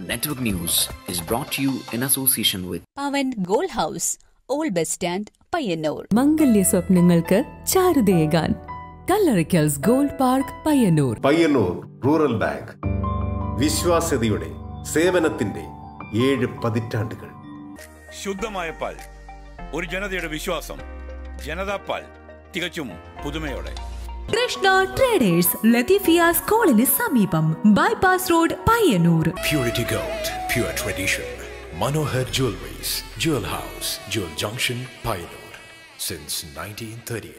Network News is brought to you in association with Pavan gold house old bus stand Payyanur മംഗല്യ സ്വപ്നങ്ങൾക്ക് ചാരുതയേകാൻ Kallarickals gold park Payyanur Payyanur rural bank വിശ്വാസ്യതയുടെ സേവനത്തിന്റെ ഏഴ് പതിറ്റാണ്ടുകൾ ശുദ്ധമായ പാൽ ഒരു ജനതയുടെ വിശ്വാസം ജനതാ പാൽ തികച്ചും പുതുമയോടെ കൃഷ്ണ ട്രേഡേഴ്സ് ലത്തീഫിയ സ്കൂളിന് സമീപം bypass road Payyanur Purity Gold, pure tradition. Manohar Jewelries, Jewel House, Jewel Junction, Pioneer. Since 1938.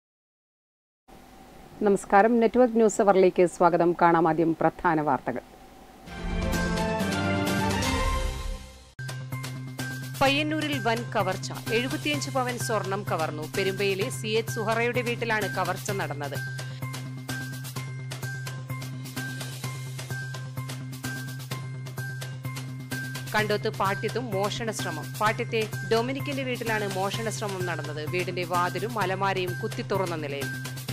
നമസ്കാരം നെറ്റ്വർക്ക് ന്യൂസ് അവറിലേക്ക് സ്വാഗതം കാണാം ആദ്യം പ്രധാന വാർത്തകൾ പയ്യന്നൂരിൽ വൻ കവർച്ച എഴുപത്തിയഞ്ച് പവൻ സ്വർണം കവർന്നു പെരുമ്പയിലെ സി എച്ച് സുഹറയുടെ വീട്ടിലാണ് കവർച്ച നടന്നത് കണ്ടോത്ത് പാട്യത്തും മോഷണ ശ്രമം പാട്യത്തെ ഡൊമിനിക്കിന്റെ വീട്ടിലാണ് മോഷണ ശ്രമം നടന്നത് വീടിന്റെ വാതിലും അലമാരയും കുത്തി തുറന്ന നിലയിൽ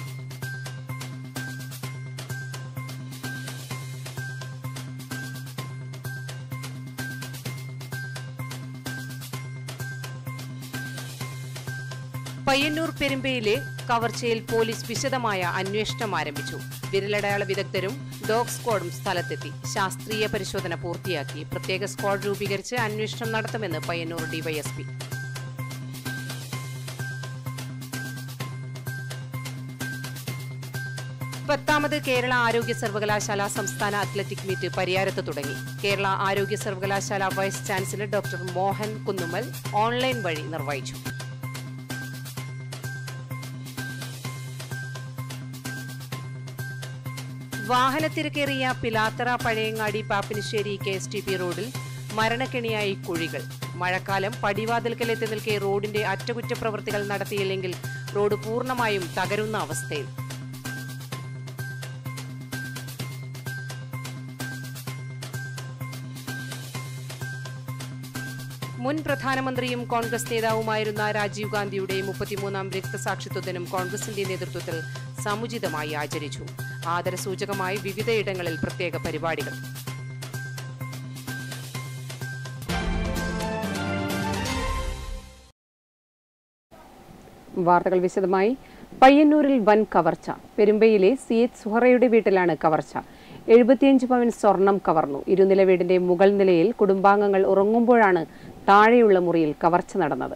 പയ്യന്നൂർ പെരുമ്പയിലെ കവർച്ചയിൽ പോലീസ് വിശദമായ അന്വേഷണം ആരംഭിച്ചു വിരലടയാള വിദഗ്ധരും ഡോഗ് സ്ക്വാഡും സ്ഥലത്തെത്തി ശാസ്ത്രീയ പരിശോധന പൂർത്തിയാക്കി പ്രത്യേക സ്ക്വാഡ് രൂപീകരിച്ച് അന്വേഷണം നടത്തുമെന്ന് പയ്യന്നൂർ ഡിവൈഎസ്പി പത്താമത് കേരള ആരോഗ്യ സർവകലാശാല സംസ്ഥാന അത്ലറ്റിക് മീറ്റ് പരിയാരത്ത് തുടങ്ങി കേരള ആരോഗ്യ സർവകലാശാല vice chancellor doctor Mohan Kunnummal online വഴി നിർവഹിച്ചു വാഹനത്തിരക്കേറിയ Pilathara Pazhayangadi Pappinisseri K S T P റോഡിൽ മരണക്കെണിയായി കുഴികൾ മഴക്കാലം പടിവാതിൽക്കലെത്തി നിൽക്കെ റോഡിന്റെ അറ്റകുറ്റപ്രവൃത്തികൾ നടത്തിയില്ലെങ്കിൽ റോഡ് പൂർണ്ണമായും തകരുന്ന അവസ്ഥയിൽ മുൻ പ്രധാനമന്ത്രിയും കോൺഗ്രസ് നേതാവുമായിരുന്ന രാജീവ് ഗാന്ധിയുടെ മുപ്പത്തിമൂന്നാം രക്തസാക്ഷിത്വ ദിനം കോൺഗ്രസിന്റെ നേതൃത്വത്തിൽ സമുചിതമായി ആചരിച്ചു ആദരസൂചകമായി വിവിധയിടങ്ങളിൽ പ്രത്യേക പരിപാടികൾ വാർത്തകൾ വിശദമായി പയ്യന്നൂരിൽ വൻ കവർച്ച പെരുമ്പയിലെ സി എച്ച് സുഹറയുടെ വീട്ടിലാണ് കവർച്ച എഴുപത്തിയഞ്ച് പവൻ സ്വർണം കവർന്നു ഇരുനില വീടിന്റെ മുകൾ നിലയിൽ കുടുംബാംഗങ്ങൾ ഉറങ്ങുമ്പോഴാണ് താഴെയുള്ള മുറിയിൽ കവർച്ച നടന്നത്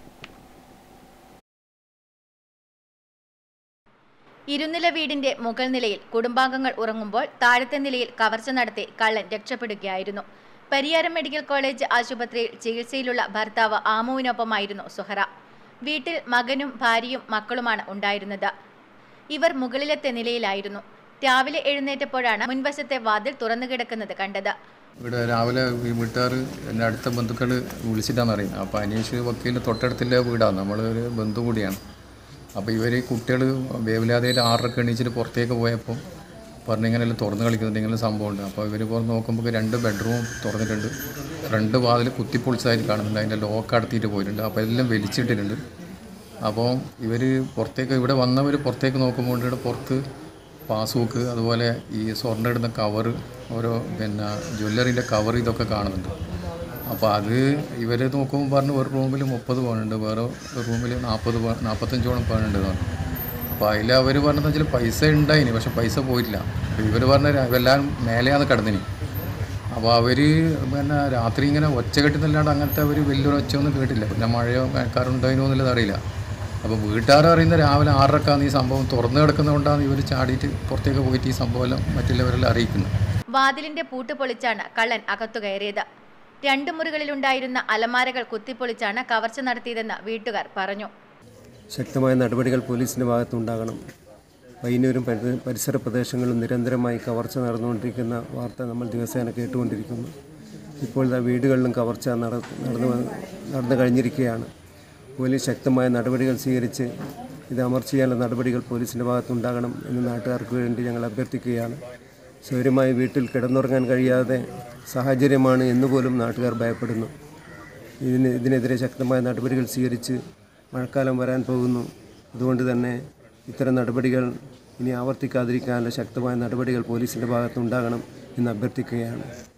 ഇരുനില വീടിന്റെ മുകൾ നിലയിൽ കുടുംബാംഗങ്ങൾ ഉറങ്ങുമ്പോൾ താഴത്തെ നിലയിൽ കവർച്ച നടത്തി കള്ളൻ രക്ഷപ്പെടുകയായിരുന്നു പരിയാരം മെഡിക്കൽ കോളേജ് ആശുപത്രിയിൽ ചികിത്സയിലുള്ള ഭർത്താവ് ആമുവിനൊപ്പമായിരുന്നു സുഹറ വീട്ടിൽ മകനും ഭാര്യയും മക്കളുമാണ് ഉണ്ടായിരുന്നത് ഇവർ മുകളിലത്തെ നിലയിലായിരുന്നു രാവിലെ എഴുന്നേറ്റപ്പോഴാണ് മുൻവശത്തെ വാതിൽ തുറന്നു കിടക്കുന്നത് കണ്ടത് ഇവിടെ രാവിലെ ഈ വീട്ടുകാർ എൻ്റെ അടുത്ത ബന്ധുക്കൾ വിളിച്ചിട്ടാന്ന് അറിയുന്നത് അപ്പോൾ അനീഷ് വക്കീലിൻ്റെ തൊട്ടടുത്തുള്ള വീടാണ് നമ്മളൊരു ബന്ധു കൂടിയാണ് അപ്പോൾ ഇവർ കുട്ടികൾ വേവിലാതെയിൽ ആറരക്ക് എണീച്ചിട്ട് പുറത്തേക്ക് പോയപ്പോൾ പറഞ്ഞു ഇങ്ങനെയെല്ലാം തുറന്ന് കളിക്കുന്നുണ്ട് ഇങ്ങനെ സംഭവമുണ്ട് അപ്പോൾ ഇവർ പുറത്ത് നോക്കുമ്പോൾ രണ്ട് ബെഡ്റൂം തുറന്നിട്ടുണ്ട് രണ്ട് വാതിൽ കുത്തിപ്പൊളിച്ചതായിട്ട് കാണുന്നുണ്ട് അതിൻ്റെ ലോക്ക് അടത്തിയിട്ട് പോയിട്ടുണ്ട് അപ്പോൾ എല്ലാം വലിച്ചിട്ടിട്ടുണ്ട് അപ്പോൾ ഇവർ പുറത്തേക്ക് ഇവിടെ വന്നവർ പുറത്തേക്ക് നോക്കുമ്പോൾ ഇവിടെ പുറത്ത് പാസ്ബുക്ക് അതുപോലെ ഈ സ്വർണ്ണം ഇടുന്ന കവറ് ഓരോ പിന്നെ ജ്വല്ലറിൻ്റെ കവർ ഇതൊക്കെ കാണുന്നുണ്ട് അപ്പോൾ അത് ഇവർ നോക്കുമ്പോൾ പറഞ്ഞു ഒരു റൂമിൽ മുപ്പത് പവനുണ്ട് വേറെ ഒരു റൂമിൽ നാൽപ്പത് നാൽപ്പത്തഞ്ചോളം പവനുണ്ട് എന്ന് പറഞ്ഞു അപ്പോൾ അതിൽ അവർ പറഞ്ഞതെന്ന് വെച്ചാൽ പൈസ ഉണ്ടായിനി പക്ഷെ പൈസ പോയിട്ടില്ല അപ്പോൾ ഇവർ പറഞ്ഞ എല്ലാം മേലെയാണ് കിടന്നിനി അപ്പോൾ അവർ പിന്നെ രാത്രി ഇങ്ങനെ ഒച്ച കെട്ടുന്നല്ലാണ്ട് അങ്ങനത്തെ അവർ വലിയൊരു ഒച്ചയൊന്നും കേട്ടില്ല പിന്നെ മഴയോ മഴക്കാറുണ്ടായിനോ എന്നുള്ളത് അറിയില്ല അപ്പോൾ വീട്ടുകാർ അറിയുന്ന രാവിലെ ആറരക്കാണ് ഈ സംഭവം തുറന്നു കിടക്കുന്നതുകൊണ്ടാണ് ഇവർ ചാടിയിട്ട് പുറത്തേക്ക് പോയിട്ട് ഈ സംഭവമെല്ലാം മറ്റുള്ളവരെല്ലാം അറിയിക്കുന്നത് വാതിലിന്റെ പൂട്ട് പൊളിച്ചാണ് കള്ളൻ അകത്തു കയറിയത് രണ്ട് മുറികളിലുണ്ടായിരുന്ന അലമാരകൾ കുത്തിപ്പൊളിച്ചാണ് കവർച്ച നടത്തിയതെന്ന് വീട്ടുകാർ പറഞ്ഞു ശക്തമായ നടപടികൾ പോലീസിൻ്റെ ഭാഗത്തുണ്ടാകണം പയ്യന്നൂരും പരി- പരിസര പ്രദേശങ്ങളിലും നിരന്തരമായി കവർച്ച നടന്നുകൊണ്ടിരിക്കുന്ന വാർത്ത നമ്മൾ ദിവസേന കേട്ടുകൊണ്ടിരിക്കുന്നു ഇപ്പോൾ ദാ വീടുകളിലും കവർച്ച നട നടന്നു വ- നടന്നു കഴിഞ്ഞിരിക്കുകയാണ് പോലീസ് ശക്തമായ നടപടികൾ സ്വീകരിച്ച് ഇത് അമർച്ച ചെയ്യാനുള്ള നടപടികൾ പോലീസിൻ്റെ ഭാഗത്തുണ്ടാകണം എന്ന് നാട്ടുകാർക്ക് വേണ്ടി ഞങ്ങൾ അഭ്യർത്ഥിക്കുകയാണ് സ്വൈര്യമായി വീട്ടിൽ കിടന്നുറങ്ങാൻ കഴിയാതെ സാഹചര്യമാണ് എന്നുപോലും നാട്ടുകാർ ഭയപ്പെടുന്നു ഇതിന് ഇതിനെതിരെ ശക്തമായ നടപടികൾ സ്വീകരിച്ച് മഴക്കാലം വരാൻ പോകുന്നു അതുകൊണ്ട് തന്നെ ഇത്തരം നടപടികൾ ഇനി ആവർത്തിക്കാതിരിക്കാനുള്ള ശക്തമായ നടപടികൾ പോലീസിൻ്റെ ഭാഗത്തുണ്ടാകണം എന്ന് അഭ്യർത്ഥിക്കുകയാണ്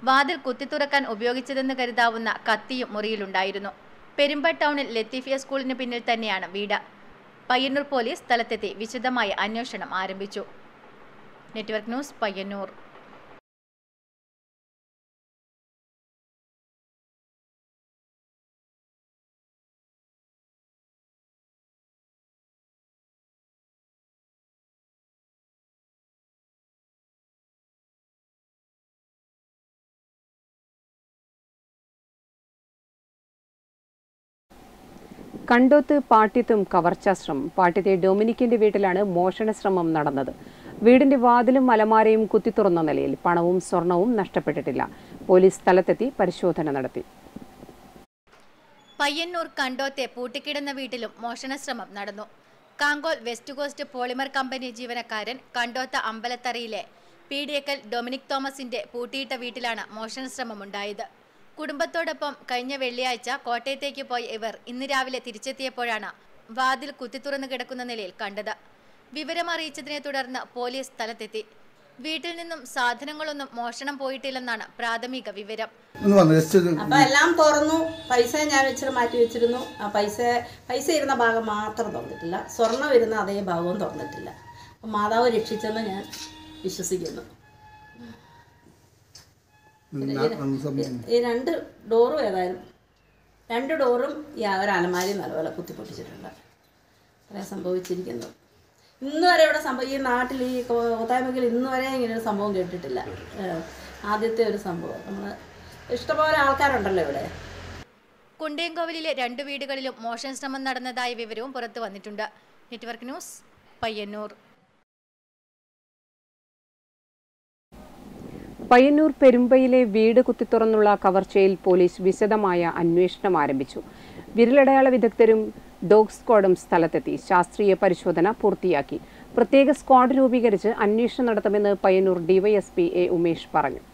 വാതിൽ കുത്തിത്തുറക്കാൻ ഉപയോഗിച്ചതെന്ന് കരുതാവുന്ന കത്തിയും മുറിയിലുണ്ടായിരുന്നു പെരുമ്പ ടൗണിൽ ലത്തീഫിയ സ്കൂളിന് പിന്നിൽ തന്നെയാണ് വീട് പയ്യന്നൂർ പോലീസ് സ്ഥലത്തെത്തി വിശദമായ അന്വേഷണം ആരംഭിച്ചു നെറ്റ്വർക്ക് ന്യൂസ് പയ്യന്നൂർ കണ്ടോത്ത് പാട്യത്തും കവർച്ചാശ്രമം പാട്യത്തെ ഡൊമിനിക്കിന്റെ വീട്ടിലാണ് മോഷണ ശ്രമം നടന്നത് വീടിന്റെ വാതിലും അലമാരയും കുത്തിത്തുറന്ന നിലയിൽ പണവും സ്വർണവും നഷ്ടപ്പെട്ടിട്ടില്ല പോലീസ് സ്ഥലത്തെത്തി പരിശോധന നടത്തി പയ്യന്നൂർ കണ്ടോത്തെ പൂട്ടിക്കിടന്ന വീട്ടിലും മോഷണശ്രമം നടന്നു Kankol west coast polymer company ജീവനക്കാരൻ കണ്ടോത്ത അമ്പലത്തറയിലെ പീഡിയക്കൽ ഡൊമിനിക് തോമസിന്റെ പൂട്ടിയിട്ട വീട്ടിലാണ് മോഷണശ്രമം ഉണ്ടായത് കുടുംബത്തോടൊപ്പം കഴിഞ്ഞ വെള്ളിയാഴ്ച കോട്ടയത്തേക്ക് പോയ ഇവർ ഇന്ന് രാവിലെ തിരിച്ചെത്തിയപ്പോഴാണ് വാതിൽ കുത്തിത്തുറന്നു കിടക്കുന്ന നിലയിൽ കണ്ടത് വിവരമറിയിച്ചതിനെ തുടർന്ന് പോലീസ് സ്ഥലത്തെത്തി വീട്ടിൽ നിന്നും സാധനങ്ങളൊന്നും മോഷണം പോയിട്ടില്ലെന്നാണ് പ്രാഥമിക വിവരം ഒന്ന് വന്ന് ജസ്റ്റ് ഇത് അപ്പൊ എല്ലാം തുറന്നു പൈസ ഞാൻ വെച്ചിട്ട് മാറ്റി വെച്ചിരുന്നു ആ പൈസ പൈസ ഇരുന്ന ഭാഗം മാത്രം തുറന്നിട്ടില്ല സ്വർണം ഇരുന്ന അതേ ഭാഗവും തുറന്നിട്ടില്ല അപ്പൊ മാതാവ് രക്ഷിച്ചെന്ന് ഞാൻ വിശ്വസിക്കുന്നു ഒന്ന് സംഭവം ഈ രണ്ട് ഡോറും ഏതായാലും രണ്ട് ഡോറും ഈ ആ ഒരു അലമാരി നല്ലപോലെ കുത്തിപ്പൊട്ടിച്ചിട്ടുണ്ട് അത്രയും സംഭവിച്ചിരിക്കുന്നു ഇന്ന് വരെ ഇവിടെ സംഭവം ഈ നാട്ടിൽ ഈ കൊത്തായ്മയ്ക്കിൽ ഇന്ന് വരെ ഇങ്ങനെ ഒരു സംഭവം കേട്ടിട്ടില്ല ഏഹ് ആദ്യത്തെ ഒരു സംഭവം നമ്മൾ ഇഷ്ടംപോലെ ആൾക്കാരുണ്ടല്ലോ ഇവിടെ കുണ്ടേങ്കോവിലിലെ രണ്ട് വീടുകളിലും മോഷണ ശ്രമം നടന്നതായ വിവരവും പുറത്തു വന്നിട്ടുണ്ട് നെറ്റ്വർക്ക് ന്യൂസ് പയ്യന്നൂർ പയ്യന്നൂർ പെരുമ്പയിലെ വീട് കുത്തിത്തുറന്നുള്ള കവർച്ചയിൽ പോലീസ് വിശദമായ അന്വേഷണം ആരംഭിച്ചു വിരലടയാള വിദഗ്ധരും ഡോഗ് സ്ക്വാഡും സ്ഥലത്തെത്തി ശാസ്ത്രീയ പരിശോധന പൂർത്തിയാക്കി പ്രത്യേക സ്ക്വാഡ് രൂപീകരിച്ച് അന്വേഷണം നടത്തുമെന്ന് പയ്യന്നൂർ ഡിവൈഎസ്പി എ ഉമേഷ് പറഞ്ഞു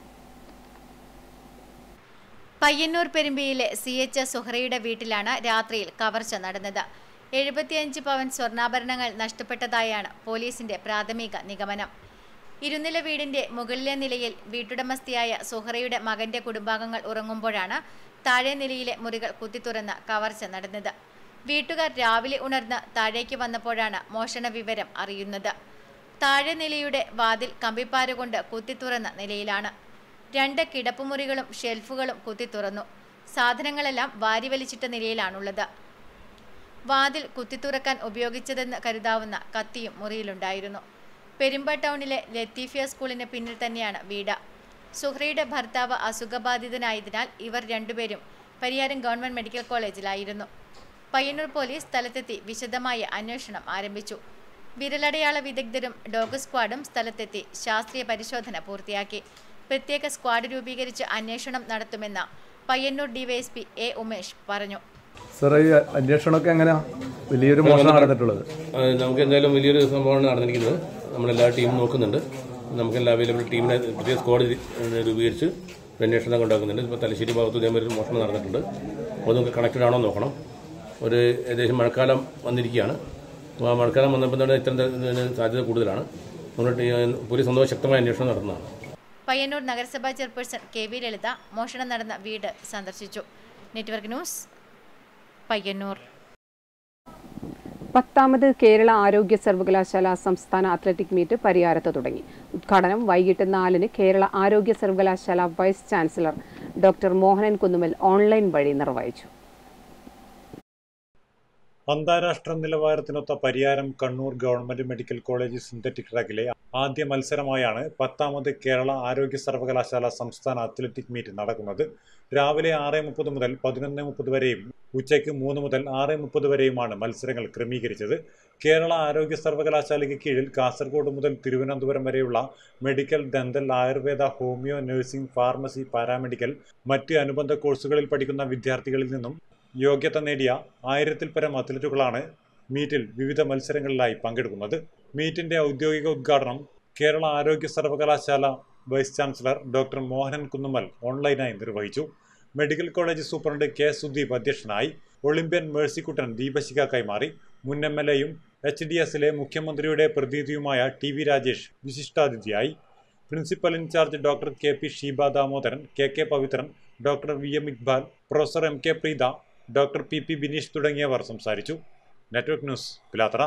പയ്യന്നൂർ പെരുമ്പിയിലെ സി എച്ച് സുഹറയുടെ വീട്ടിലാണ് രാത്രിയിൽ കവർച്ച നടന്നത് എഴുപത്തിയഞ്ച് പവൻ സ്വർണ്ണാഭരണങ്ങൾ നഷ്ടപ്പെട്ടതായാണ് പോലീസിന്റെ പ്രാഥമിക നിഗമനം ഇരുനില വീടിന്റെ മുകളിലെ നിലയിൽ വീട്ടുടമസ്ഥയായ സുഹറയുടെ മകന്റെ കുടുംബാംഗങ്ങൾ ഉറങ്ങുമ്പോഴാണ് താഴെ നിലയിലെ മുറികൾ കുത്തിത്തുറന്ന് കവർച്ച നടന്നത് വീട്ടുകാർ രാവിലെ ഉണർന്ന് താഴേക്ക് വന്നപ്പോഴാണ് മോഷണ വിവരം അറിയുന്നത് താഴെ നിലയുടെ വാതിൽ കമ്പിപ്പാര കൊണ്ട് കുത്തിത്തുറന്ന നിലയിലാണ് രണ്ട് കിടപ്പുമുറികളും ഷെൽഫുകളും കുത്തിത്തുറന്നു സാധനങ്ങളെല്ലാം വാരിവലിച്ചിട്ട നിലയിലാണുള്ളത് വാതിൽ കുത്തിത്തുറക്കാൻ ഉപയോഗിച്ചതെന്ന് കരുതാവുന്ന കത്തിയും മുറിയിലുണ്ടായിരുന്നു പെരുമ്പ ടൗണിലെ ലത്തീഫിയ സ്കൂളിന് പിന്നിൽ തന്നെയാണ് വീട് സുഹ്രയുടെ ഭർത്താവ് അസുഖബാധിതനായതിനാൽ ഇവർ രണ്ടുപേരും പരിയാരം ഗവൺമെന്റ് മെഡിക്കൽ കോളേജിലായിരുന്നു പയ്യന്നൂർ പോലീസ് സ്ഥലത്തെത്തി വിശദമായ അന്വേഷണം ആരംഭിച്ചു വിരലടയാള വിദഗ്ധരും ഡോഗ് സ്ക്വാഡും സ്ഥലത്തെത്തി ശാസ്ത്രീയ പരിശോധന പൂർത്തിയാക്കി പ്രത്യേക സ്ക്വാഡ് രൂപീകരിച്ച് അന്വേഷണം നടത്തുമെന്ന് പയ്യന്നൂർ ഡിവൈഎസ്പി എ ഉമേഷ് പറഞ്ഞു സാർ ഈ അന്വേഷണമൊക്കെ എങ്ങനെയാ വലിയൊരു മോഷണം നടന്നിട്ടുള്ളത് ആ, നമുക്ക് എന്തായാലും വലിയൊരു സംഭവമാണ് നടന്നിരിക്കുന്നത് നമ്മളെല്ലാ ടീമും നോക്കുന്നുണ്ട് നമുക്ക് എല്ലാ അവൈലബിൾ ടീമിനെ പ്രത്യേക സ്ക്വാഡ് രൂപീകരിച്ച് ഒരു അന്വേഷണം കൊണ്ടാക്കുന്നുണ്ട് ഇപ്പോൾ തലശ്ശേരി ഭാഗത്ത് ഇതേമാതിരി ഒരു മോഷണം നടന്നിട്ടുണ്ട് അപ്പോൾ നമുക്ക് കണക്റ്റഡ് ആണോ എന്ന് നോക്കണം ഒരു ഏകദേശം മഴക്കാലം വന്നിരിക്കുകയാണ് അപ്പോൾ ആ മഴക്കാലം വന്നപ്പോൾ തന്നെ ഇത്തരം ഇതിന് സാധ്യത കൂടുതലാണ് നമ്മൾ പോലീസ് സന്തോഷം ശക്തമായ അന്വേഷണം നടത്തുന്നതാണ് പയ്യന്നൂർ നഗരസഭാ ചെയർപേഴ്സൺ കെ വി ലളിത മോഷണം നടന്ന വീട് സന്ദർശിച്ചു നെറ്റ്വർക്ക് ന്യൂസ് പയ്യന്നൂർ പത്താമത് കേരള ആരോഗ്യ സർവകലാശാല സംസ്ഥാന അത്ലറ്റിക് മീറ്റ് പരിയാരത്ത് തുടങ്ങി ഉദ്ഘാടനം വൈകിട്ട് നാലിന് കേരള ആരോഗ്യ സർവകലാശാല vice chancellor doctor Mohanan Kunnummal online വഴി നിർവഹിച്ചു അന്താരാഷ്ട്ര നിലവാരത്തിനൊത്ത Pariyaram Kannur government medical college synthetic ട്രാക്കിലെ ആദ്യ മത്സരമായാണ് പത്താമത് കേരള ആരോഗ്യ സർവകലാശാല സംസ്ഥാന അത്ലറ്റിക് മീറ്റ് നടക്കുന്നത് രാവിലെ ആറ് മുപ്പത് മുതൽ പതിനൊന്ന് മുപ്പത് വരെയും ഉച്ചയ്ക്ക് മൂന്ന് മുതൽ ആറ് മുപ്പത് വരെയുമാണ് മത്സരങ്ങൾ ക്രമീകരിച്ചത് കേരള ആരോഗ്യ സർവകലാശാലയ്ക്ക് കീഴിൽ കാസർഗോഡ് മുതൽ തിരുവനന്തപുരം വരെയുള്ള medical dental Ayurveda homeo nursing pharmacy paramedical മറ്റ് അനുബന്ധ കോഴ്സുകളിൽ പഠിക്കുന്ന വിദ്യാർത്ഥികളിൽ നിന്നും യോഗ്യത നേടിയ ആയിരത്തിൽ പരം അത്ലറ്റുകളാണ് മീറ്റിൽ വിവിധ മത്സരങ്ങളിലായി പങ്കെടുക്കുന്നത് മീറ്റിന്റെ ഔദ്യോഗിക ഉദ്ഘാടനം കേരള ആരോഗ്യ സർവകലാശാല vice chancellor doctor Mohanan Kunnummal ഓൺലൈനായി നിർവഹിച്ചു medical college superintendent K Sudeep അധ്യക്ഷനായി ഒളിമ്പ്യൻ മേഴ്സിക്കുട്ടൻ ദീപശിഖ കൈമാറി മുൻ എം എൽ എയും എച്ച് ഡി എസിലെ മുഖ്യമന്ത്രിയുടെ പ്രതിനിധിയുമായ ടി വി രാജേഷ് വിശിഷ്ടാതിഥിയായി principal in charge doctor K P Sheeba Damodaran K K Pavithran doctor V M Iqbal professor M K Preetha doctor P P Bineesh തുടങ്ങിയവർ സംസാരിച്ചു നെറ്റ്വർക്ക് ന്യൂസ് പിലാത്തറ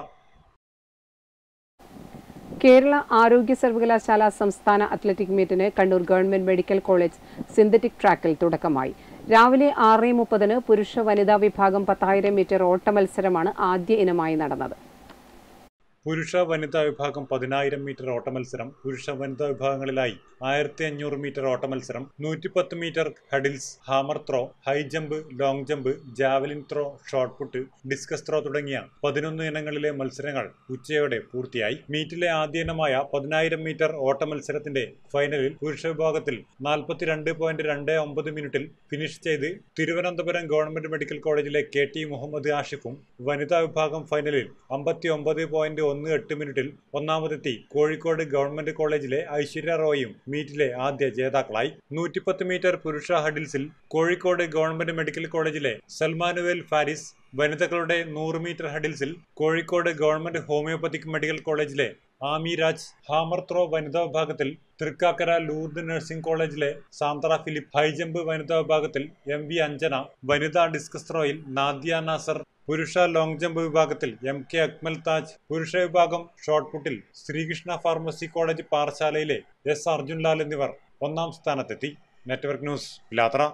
കേരള ആരോഗ്യ സർവകലാശാല സംസ്ഥാന അത്ലറ്റിക് മീറ്റിന് Kannur government medical college synthetic ട്രാക്കിൽ തുടക്കമായി രാവിലെ ആറ് മുപ്പതിന് പുരുഷ വനിതാ വിഭാഗം പത്തായിരം മീറ്റർ ഓട്ട മത്സരമാണ് ആദ്യ ഇനമായി നടന്നത് പുരുഷ വനിതാ വിഭാഗം പതിനായിരം മീറ്റർ ഓട്ട മത്സരം പുരുഷ വനിതാ വിഭാഗങ്ങളിലായി ആയിരത്തി അഞ്ഞൂറ് മീറ്റർ ഓട്ട മത്സരം നൂറ്റിപ്പത്ത് metre hurdles hammer throw high jump long jump javelin throw shot put discus throw തുടങ്ങിയ പതിനൊന്ന് ഇനങ്ങളിലെ മത്സരങ്ങൾ ഉച്ചയോടെ പൂർത്തിയായി മീറ്റിലെ ആദ്യ ഇനമായ പതിനായിരം മീറ്റർ ഓട്ട മത്സരത്തിന്റെ ഫൈനലിൽ പുരുഷ വിഭാഗത്തിൽ നാൽപ്പത്തിരണ്ട് പോയിന്റ് രണ്ട് ഒമ്പത് മിനിറ്റിൽ ഫിനിഷ് ചെയ്ത് തിരുവനന്തപുരം ഗവൺമെന്റ് മെഡിക്കൽ കോളേജിലെ കെ ടി മുഹമ്മദ് ആഷിഫും വനിതാ വിഭാഗം ഫൈനലിൽ അമ്പത്തി ഒമ്പത് പോയിന്റ് ഒന്ന് എട്ട് മിനിറ്റിൽ ഒന്നാമതെത്തി കോഴിക്കോട് ഗവൺമെന്റ് കോളേജിലെ ഐശ്വര്യ റോയും മീറ്റിലെ ആദ്യ ജേതാക്കളായി നൂറ്റിപ്പത്ത് മീറ്റർ പുരുഷ ഹഡിൽസിൽ കോഴിക്കോട് ഗവൺമെന്റ് മെഡിക്കൽ കോളേജിലെ സൽമാനുവേൽ ഫാരിസ് വനിതകളുടെ നൂറ് മീറ്റർ ഹഡിൽസിൽ കോഴിക്കോട് ഗവൺമെന്റ് ഹോമിയോപ്പതിക് മെഡിക്കൽ കോളേജിലെ ആമി രാജ് ഹാമർ ത്രോ വനിതാ വിഭാഗത്തിൽ തൃക്കാക്കര ലൂർദ് നഴ്സിംഗ് കോളേജിലെ സാന്ദ്ര ഫിലിപ്പ് ഹൈജമ്പ് വനിതാ വിഭാഗത്തിൽ എം വി അഞ്ജന വനിതാ ഡിസ്കസ് ത്രോയിൽ നാദിയ നാസർ പുരുഷ ലോങ് ജമ്പ് വിഭാഗത്തിൽ എം കെ അക്മൽ താജ് പുരുഷ വിഭാഗം ഷോട്ട് പുട്ടിൽ ശ്രീകൃഷ്ണ ഫാർമസി കോളേജ് പാറശാലയിലെ എസ് അർജുൻ ലാൽ എന്നിവർ ഒന്നാം സ്ഥാനത്തെത്തി നെറ്റ്വർക്ക് ന്യൂസ് പിലാത്ര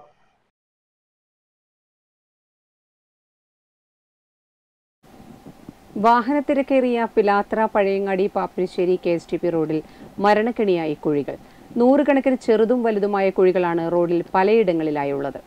വാഹനത്തിരക്കേറിയ Pilathara Pazhayangadi Pappinisseri K S T P റോഡിൽ മരണക്കെണിയായി കുഴികൾ നൂറുകണക്കിന് ചെറുതും വലുതുമായ കുഴികളാണ് റോഡിൽ പലയിടങ്ങളിലായുള്ളത്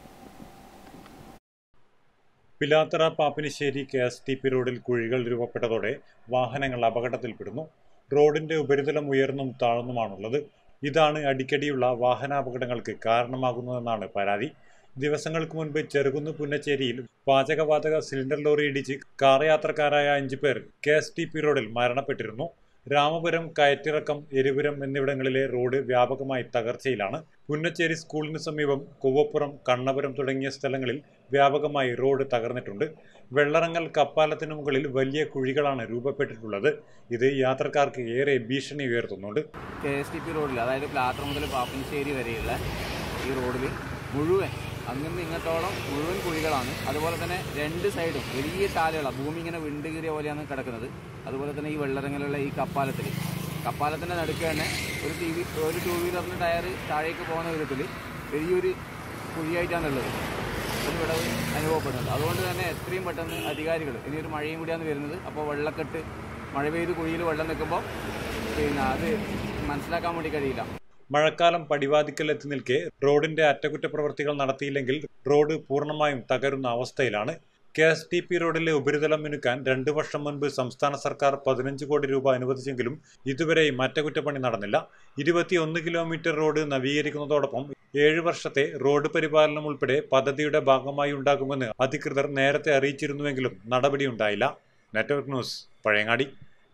Pilathara Pappinisseri K S T P റോഡിൽ കുഴികൾ രൂപപ്പെട്ടതോടെ വാഹനങ്ങൾ അപകടത്തിൽപ്പെടുന്നു റോഡിന്റെ ഉപരിതലം ഉയർന്നും താഴ്ന്നുമാണുള്ളത് ഇതാണ് അടിക്കടിയുള്ള വാഹനാപകടങ്ങൾക്ക് കാരണമാകുന്നതെന്നാണ് പരാതി ദിവസങ്ങൾക്ക് മുൻപ് ചെറുകുന്ന് പുന്നച്ചേരിയിൽ പാചകവാതക സിലിണ്ടർ ലോറി ഇടിച്ച് കാർ യാത്രക്കാരായ അഞ്ചു പേർ കെ എസ് ടി പി റോഡിൽ മരണപ്പെട്ടിരുന്നു രാമപുരം കയറ്റിറക്കം എരിപുരം എന്നിവിടങ്ങളിലെ റോഡ് വ്യാപകമായി തകർച്ചയിലാണ് പുന്നച്ചേരി സ്കൂളിന് സമീപം കൊവ്വപ്പുറം കണ്ണപുരം തുടങ്ങിയ സ്ഥലങ്ങളിൽ വ്യാപകമായി റോഡ് തകർന്നിട്ടുണ്ട് വെള്ളറങ്ങൽ കപ്പാലത്തിന് മുകളിൽ വലിയ കുഴികളാണ് രൂപപ്പെട്ടിട്ടുള്ളത് ഇത് യാത്രക്കാർക്ക് ഏറെ ഭീഷണി ഉയർത്തുന്നുണ്ട് കെ എസ് ടി പി റോഡിൽ അതായത് പ്ലാത്ര മുതൽ പാപ്പനശ്ശേരി വരെയുള്ള ഈ റോഡിൽ മുഴുവൻ അങ്ങും ഇങ്ങോട്ടോളം മുഴുവൻ കുഴികളാണ് അതുപോലെ തന്നെ രണ്ട് സൈഡും വലിയ ചാലുകളാണ് ഭൂമി ഇങ്ങനെ വിണ്ട് കീറിയ പോലെയാണ് കിടക്കുന്നത് അതുപോലെ തന്നെ ഈ വെള്ളറങ്ങലുള്ള ഈ കപ്പാലത്തിൽ കപ്പാലത്തിൻ്റെ നടുക്ക് തന്നെ ഒരു ടി വി ഒരു ടൂ വീലറിൻ്റെ ടയർ താഴേക്ക് പോകുന്ന വിധത്തിൽ വലിയൊരു കുഴിയായിട്ടാണുള്ളത് ഒരു വിടവ് അനുഭവപ്പെടുന്നുണ്ട് അതുകൊണ്ട് തന്നെ എത്രയും പെട്ടെന്ന് അധികാരികൾ ഇനി ഒരു മഴയും കൂടിയാണ് വരുന്നത് അപ്പോൾ വെള്ളക്കെട്ട് മഴ പെയ്ത് കുഴിയിൽ വെള്ളം നിൽക്കുമ്പോൾ പിന്നെ അത് മനസ്സിലാക്കാൻ വേണ്ടി കഴിയില്ല മഴക്കാലം പടിവാതിക്കൽ എത്തി നിൽക്കെ റോഡിന്റെ അറ്റകുറ്റപ്രവൃത്തികൾ നടത്തിയില്ലെങ്കിൽ റോഡ് പൂർണ്ണമായും തകരുന്ന അവസ്ഥയിലാണ് കെ എസ് ടി പി റോഡിലെ ഉപരിതലം മിനുക്കാൻ രണ്ടു വർഷം മുൻപ് സംസ്ഥാന സർക്കാർ പതിനഞ്ച് കോടി രൂപ അനുവദിച്ചെങ്കിലും ഇതുവരെയും അറ്റകുറ്റപ്പണി നടന്നില്ല ഇരുപത്തിയൊന്ന് കിലോമീറ്റർ റോഡ് നവീകരിക്കുന്നതോടൊപ്പം ഏഴ് വർഷത്തെ റോഡ് പരിപാലനം ഉൾപ്പെടെ പദ്ധതിയുടെ ഭാഗമായി ഉണ്ടാകുമെന്ന് അധികൃതർ നേരത്തെ അറിയിച്ചിരുന്നുവെങ്കിലും നടപടിയുണ്ടായില്ല നെറ്റ്വർക്ക് ന്യൂസ് പഴയങ്ങാടി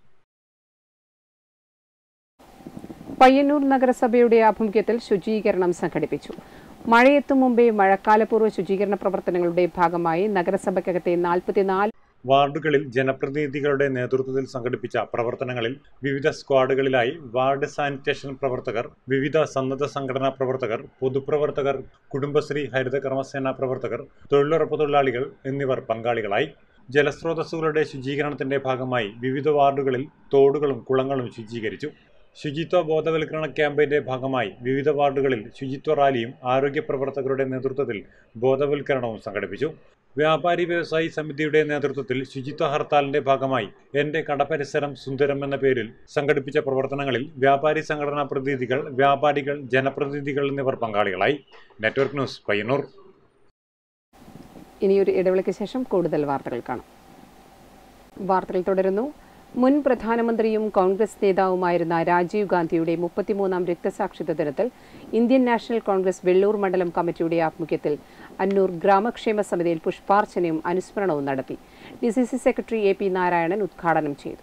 പയ്യന്നൂർ നഗരസഭയുടെ ആഭിമുഖ്യത്തിൽ ശുചീകരണം സംഘടിപ്പിച്ചു മഴയെത്തും മുമ്പേ മഴക്കാലപൂർവ്വ ശുചീകരണ പ്രവർത്തനങ്ങളുടെ ഭാഗമായി നഗരസഭയ്ക്കകത്തെ നാൽപ്പത്തിനാല് വാർഡുകളിൽ ജനപ്രതിനിധികളുടെ നേതൃത്വത്തിൽ സംഘടിപ്പിച്ച പ്രവർത്തനങ്ങളിൽ വിവിധ സ്ക്വാഡുകളിലായി വാർഡ് സാനിറ്റേഷൻ പ്രവർത്തകർ വിവിധ സന്നദ്ധ സംഘടനാ പ്രവർത്തകർ പൊതുപ്രവർത്തകർ കുടുംബശ്രീ ഹരിത കർമ്മസേന പ്രവർത്തകർ തൊഴിലുറപ്പ് തൊഴിലാളികൾ എന്നിവർ പങ്കാളികളായി ജലസ്രോതസ്സുകളുടെ ശുചീകരണത്തിന്റെ ഭാഗമായി വിവിധ വാർഡുകളിൽ തോടുകളും കുളങ്ങളും ശുചീകരിച്ചു ശുചിത്വ ബോധവൽക്കരണ ക്യാമ്പയിന്റെ ഭാഗമായി വിവിധ വാർഡുകളിൽ ശുചിത്വ റാലിയും ആരോഗ്യ പ്രവർത്തകരുടെ നേതൃത്വത്തിൽ ബോധവൽക്കരണവും സംഘടിപ്പിച്ചു വ്യാപാരി വ്യവസായി സമിതിയുടെ നേതൃത്വത്തിൽ ശുചിത്വ ഹർത്താലിന്റെ ഭാഗമായി എന്റെ കടപരിസരം സുന്ദരം എന്ന പേരിൽ സംഘടിപ്പിച്ച പ്രവർത്തനങ്ങളിൽ വ്യാപാരി സംഘടനാ പ്രതിനിധികൾ വ്യാപാരികൾ ജനപ്രതിനിധികൾ എന്നിവർ പങ്കാളികളായി നെറ്റ്വർക്ക് ന്യൂസ് പയ്യന്നൂർ ഇനിയൊരു ഇടവേളയ്ക്ക് ശേഷം കൂടുതൽ വാർത്തകൾ കാണാം വാർത്തകൾ തുടരുന്നു മുൻ പ്രധാനമന്ത്രിയും കോൺഗ്രസ് നേതാവുമായിരുന്ന രാജീവ് ഗാന്ധിയുടെ മുപ്പത്തിമൂന്നാം രക്തസാക്ഷിത്വ ദിനത്തിൽ ഇന്ത്യൻ നാഷണൽ കോൺഗ്രസ് വെള്ളൂർ മണ്ഡലം കമ്മിറ്റിയുടെ ആഭിമുഖ്യത്തിൽ അന്നൂർ ഗ്രാമക്ഷേമ സമിതിയിൽ പുഷ്പാർച്ചനയും അനുസ്മരണവും നടത്തി D C C secretary A P Narayanan ഉദ്ഘാടനം ചെയ്തു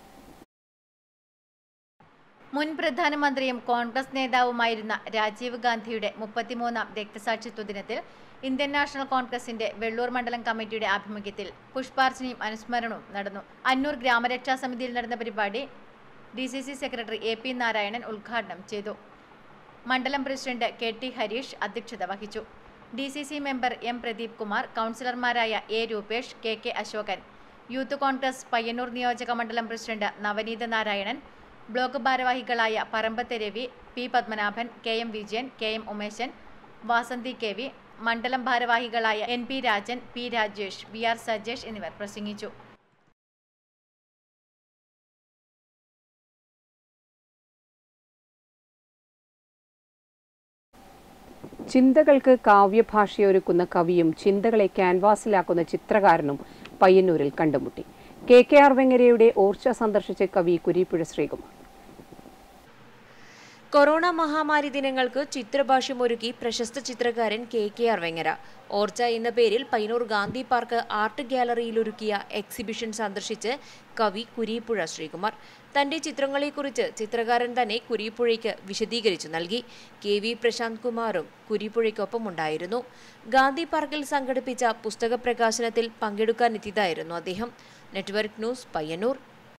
മുൻ പ്രധാനമന്ത്രിയും കോൺഗ്രസ് നേതാവുമായിരുന്ന രാജീവ് ഗാന്ധിയുടെ മുപ്പത്തിമൂന്നാം രക്തസാക്ഷിത്വ ദിനത്തിൽ ഇന്ത്യൻ നാഷണൽ കോൺഗ്രസിന്റെ വെള്ളൂർ മണ്ഡലം കമ്മിറ്റിയുടെ ആഭിമുഖ്യത്തിൽ പുഷ്പാർച്ചനയും അനുസ്മരണവും നടന്നു അന്നൂർ ഗ്രാമരക്ഷാ സമിതിയിൽ നടന്ന പരിപാടി D C C secretary A P Narayanan ഉദ്ഘാടനം ചെയ്തു മണ്ഡലം പ്രസിഡന്റ് കെ ടി ഹരീഷ് അധ്യക്ഷത വഹിച്ചു D C C member M Pradeep Kumar കൗൺസിലർമാരായ A Rupesh K K Ashokan youth Congress Payyanur നിയോജക മണ്ഡലം പ്രസിഡന്റ് നവനീത നാരായണൻ ബ്ലോക്ക് ഭാരവാഹികളായ Parambath Ravi P Padmanabhan K M Vijayan K M Umeshan Vasanthi K V മണ്ഡലം ഭാരവാഹികളായ N P Rajan P Rajesh V R Sajesh എന്നിവർ പ്രസംഗിച്ചു ചിന്തകൾക്ക് കാവ്യഭാഷയൊരുക്കുന്ന കവിയും ചിന്തകളെ ക്യാൻവാസിലാക്കുന്ന ചിത്രകാരനും പയ്യന്നൂരിൽ കണ്ടുമുട്ടി കെ കെ ആർ വെങ്ങരയുടെ ഓർച്ച സന്ദർശിച്ച കവി കുരീപ്പുഴ ശ്രീകുമാർ കൊറോണ മഹാമാരി ദിനങ്ങൾക്ക് ചിത്രഭാഷ്യമൊരുക്കി പ്രശസ്ത ചിത്രകാരൻ K K R Vengara Orcha എന്ന പേരിൽ പയ്യന്നൂർ ഗാന്ധി പാർക്ക് ആർട്ട് ഗാലറിയിൽ ഒരുക്കിയ എക്സിബിഷൻ സന്ദർശിച്ച് കവി കുരീപ്പുഴ ശ്രീകുമാർ തന്റെ ചിത്രങ്ങളെക്കുറിച്ച് ചിത്രകാരൻ തന്നെ കുരീപ്പുഴയ്ക്ക് വിശദീകരിച്ചു നൽകി കെ വി പ്രശാന്ത് കുമാറും കുരീപ്പുഴയ്ക്കൊപ്പം ഉണ്ടായിരുന്നു ഗാന്ധി പാർക്കിൽ സംഘടിപ്പിച്ച പുസ്തക പ്രകാശനത്തിൽ പങ്കെടുക്കാനെത്തിയതായിരുന്നു അദ്ദേഹം നെറ്റ്വർക്ക് ന്യൂസ് പയ്യന്നൂർ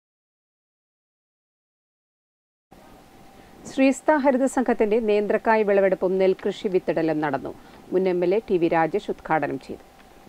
ശ്രീസ്ത ഹരിത സംഘത്തിന്റെ നേന്ത്രക്കായ് വിളവെടുപ്പും നെൽകൃഷി വിത്തിടലും നടന്നു മുൻ M L A T V Rajesh ഉദ്ഘാടനം ചെയ്തു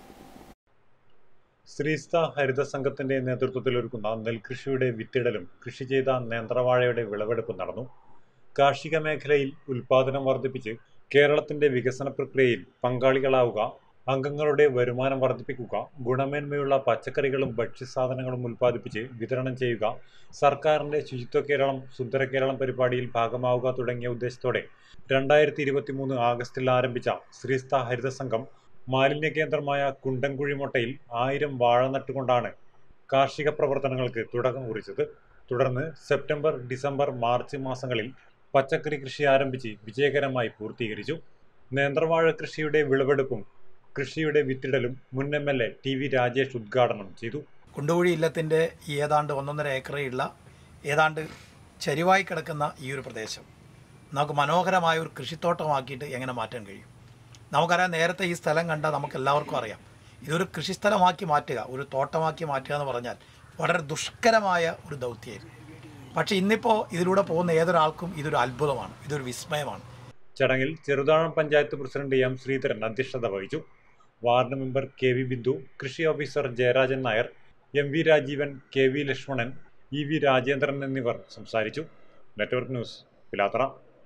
ശ്രീസ്ത ഹരിത സംഘത്തിന്റെ നേതൃത്വത്തിൽ ഒരുക്കുന്ന നെൽകൃഷിയുടെ വിത്തിടലും കൃഷി ചെയ്ത നേന്ത്രവാഴയുടെ വിളവെടുപ്പും നടന്നു കാർഷിക മേഖലയിൽ ഉൽപാദനം വർദ്ധിപ്പിച്ച് കേരളത്തിന്റെ വികസന പ്രക്രിയയിൽ പങ്കാളികളാവുക അംഗങ്ങളുടെ വരുമാനം വർദ്ധിപ്പിക്കുക ഗുണമേന്മയുള്ള പച്ചക്കറികളും ഭക്ഷ്യസാധനങ്ങളും ഉൽപ്പാദിപ്പിച്ച് വിതരണം ചെയ്യുക സർക്കാരിന്റെ ശുചിത്വ കേരളം സുന്ദര കേരളം പരിപാടിയിൽ ഭാഗമാവുക തുടങ്ങിയ ഉദ്ദേശത്തോടെ രണ്ടായിരത്തി ഇരുപത്തി മൂന്ന് ആഗസ്റ്റിൽ ആരംഭിച്ച ശ്രീസ്ത ഹരിത സംഘം മാലിന്യ കേന്ദ്രമായ കുണ്ടൻകുഴിമൊട്ടയിൽ ആയിരം വാഴ നട്ടുകൊണ്ടാണ് കാർഷിക പ്രവർത്തനങ്ങൾക്ക് തുടക്കം കുറിച്ചത് തുടർന്ന് സെപ്റ്റംബർ ഡിസംബർ മാർച്ച് മാസങ്ങളിൽ പച്ചക്കറി കൃഷി ആരംഭിച്ച് വിജയകരമായി പൂർത്തീകരിച്ചു നേന്ത്രവാഴ കൃഷിയുടെ വിളവെടുപ്പും കൃഷിയുടെ വിത്തിടലും മുൻ M L A T V Rajesh ഉദ്ഘാടനം ചെയ്തു കുണ്ടുകുഴി ഇല്ലത്തിൻ്റെ ഈ ഏതാണ്ട് ഒന്നൊന്നര ഏക്കറയുള്ള ഏതാണ്ട് ചരിവായി കിടക്കുന്ന ഈ ഒരു പ്രദേശം നമുക്ക് മനോഹരമായ ഒരു കൃഷിത്തോട്ടമാക്കിയിട്ട് എങ്ങനെ മാറ്റാൻ കഴിയും നമുക്കറിയാം നേരത്തെ ഈ സ്ഥലം കണ്ടാൽ നമുക്ക് എല്ലാവർക്കും അറിയാം ഇതൊരു കൃഷിസ്ഥലമാക്കി മാറ്റുക ഒരു തോട്ടമാക്കി മാറ്റുക എന്ന് പറഞ്ഞാൽ വളരെ ദുഷ്കരമായ ഒരു ദൗത്യമായിരുന്നു പക്ഷേ ഇന്നിപ്പോൾ ഇതിലൂടെ പോകുന്ന ഏതൊരാൾക്കും ഇതൊരു അത്ഭുതമാണ് ഇതൊരു വിസ്മയമാണ് ചടങ്ങിൽ ചെറുതാഴം പഞ്ചായത്ത് പ്രസിഡന്റ് എം ശ്രീധരൻ അധ്യക്ഷത വഹിച്ചു ward member K V Bindu കൃഷി officer Jayarajan Nair M V Rajeevan K V Lakshmanan E V Rajendran എന്നിവർ സംസാരിച്ചു network news Pilathara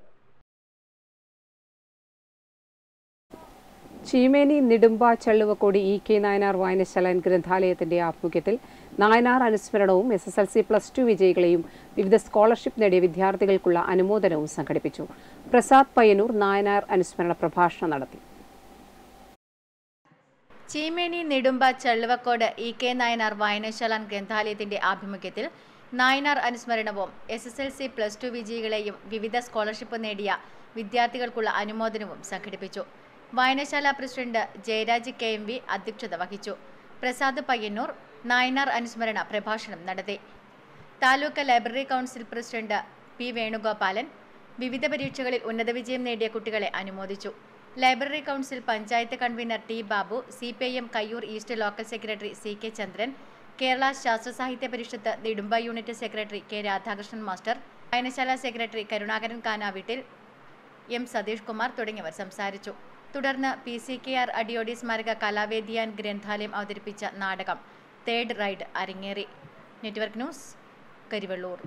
Cheemeni Nedumba Challuvakkodi E K Nayanar വായനശാല ഗ്രന്ഥാലയത്തിന്റെ ആഭിമുഖ്യത്തിൽ നായനാർ അനുസ്മരണവും S S L C plus two വിജയികളെയും വിവിധ സ്കോളർഷിപ്പ് നേടിയ വിദ്യാർത്ഥികൾക്കുള്ള അനുമോദനവും സംഘടിപ്പിച്ചു പ്രസാദ് പയ്യന്നൂർ നായനാർ അനുസ്മരണ പ്രഭാഷണം നടത്തി ചീമേനി നെടുമ്പ ചള്ളുവക്കോട് ഇ കെ നായനാർ വായനശാല ഗ്രന്ഥാലയത്തിന്റെ ആഭിമുഖ്യത്തിൽ നായനാർ അനുസ്മരണവും S S L C plus two വിജയികളെയും വിവിധ സ്കോളർഷിപ്പ് നേടിയ വിദ്യാർത്ഥികൾക്കുള്ള അനുമോദനവും സംഘടിപ്പിച്ചു വായനശാല president Jayaraj K M V അധ്യക്ഷത വഹിച്ചു പ്രസാദ് പയ്യന്നൂർ നായനാർ അനുസ്മരണ പ്രഭാഷണം നടത്തി taluk library council president P Venugopalan വിവിധ പരീക്ഷകളിൽ ഉന്നത വിജയം നേടിയ കുട്ടികളെ അനുമോദിച്ചു library council panchayat convener T Babu C P I M Kayyur east local secretary C K Chandran Kerala Sasthra Sahithya Parishad Nedumba unit secretary K Radhakrishnan master വായനശാല സെക്രട്ടറി കരുണാകരൻ കാനാവീട്ടിൽ എം സതീഷ് കുമാർ തുടങ്ങിയവർ സംസാരിച്ചു തുടർന്ന് P C K R Adiyodi സ്മാരക കലാവേദിയാൻ ഗ്രന്ഥാലയം അവതരിപ്പിച്ച നാടകം തേർഡ് റൈഡ് അരങ്ങേറി നെറ്റ്വർക്ക് ന്യൂസ് കരിവള്ളൂർ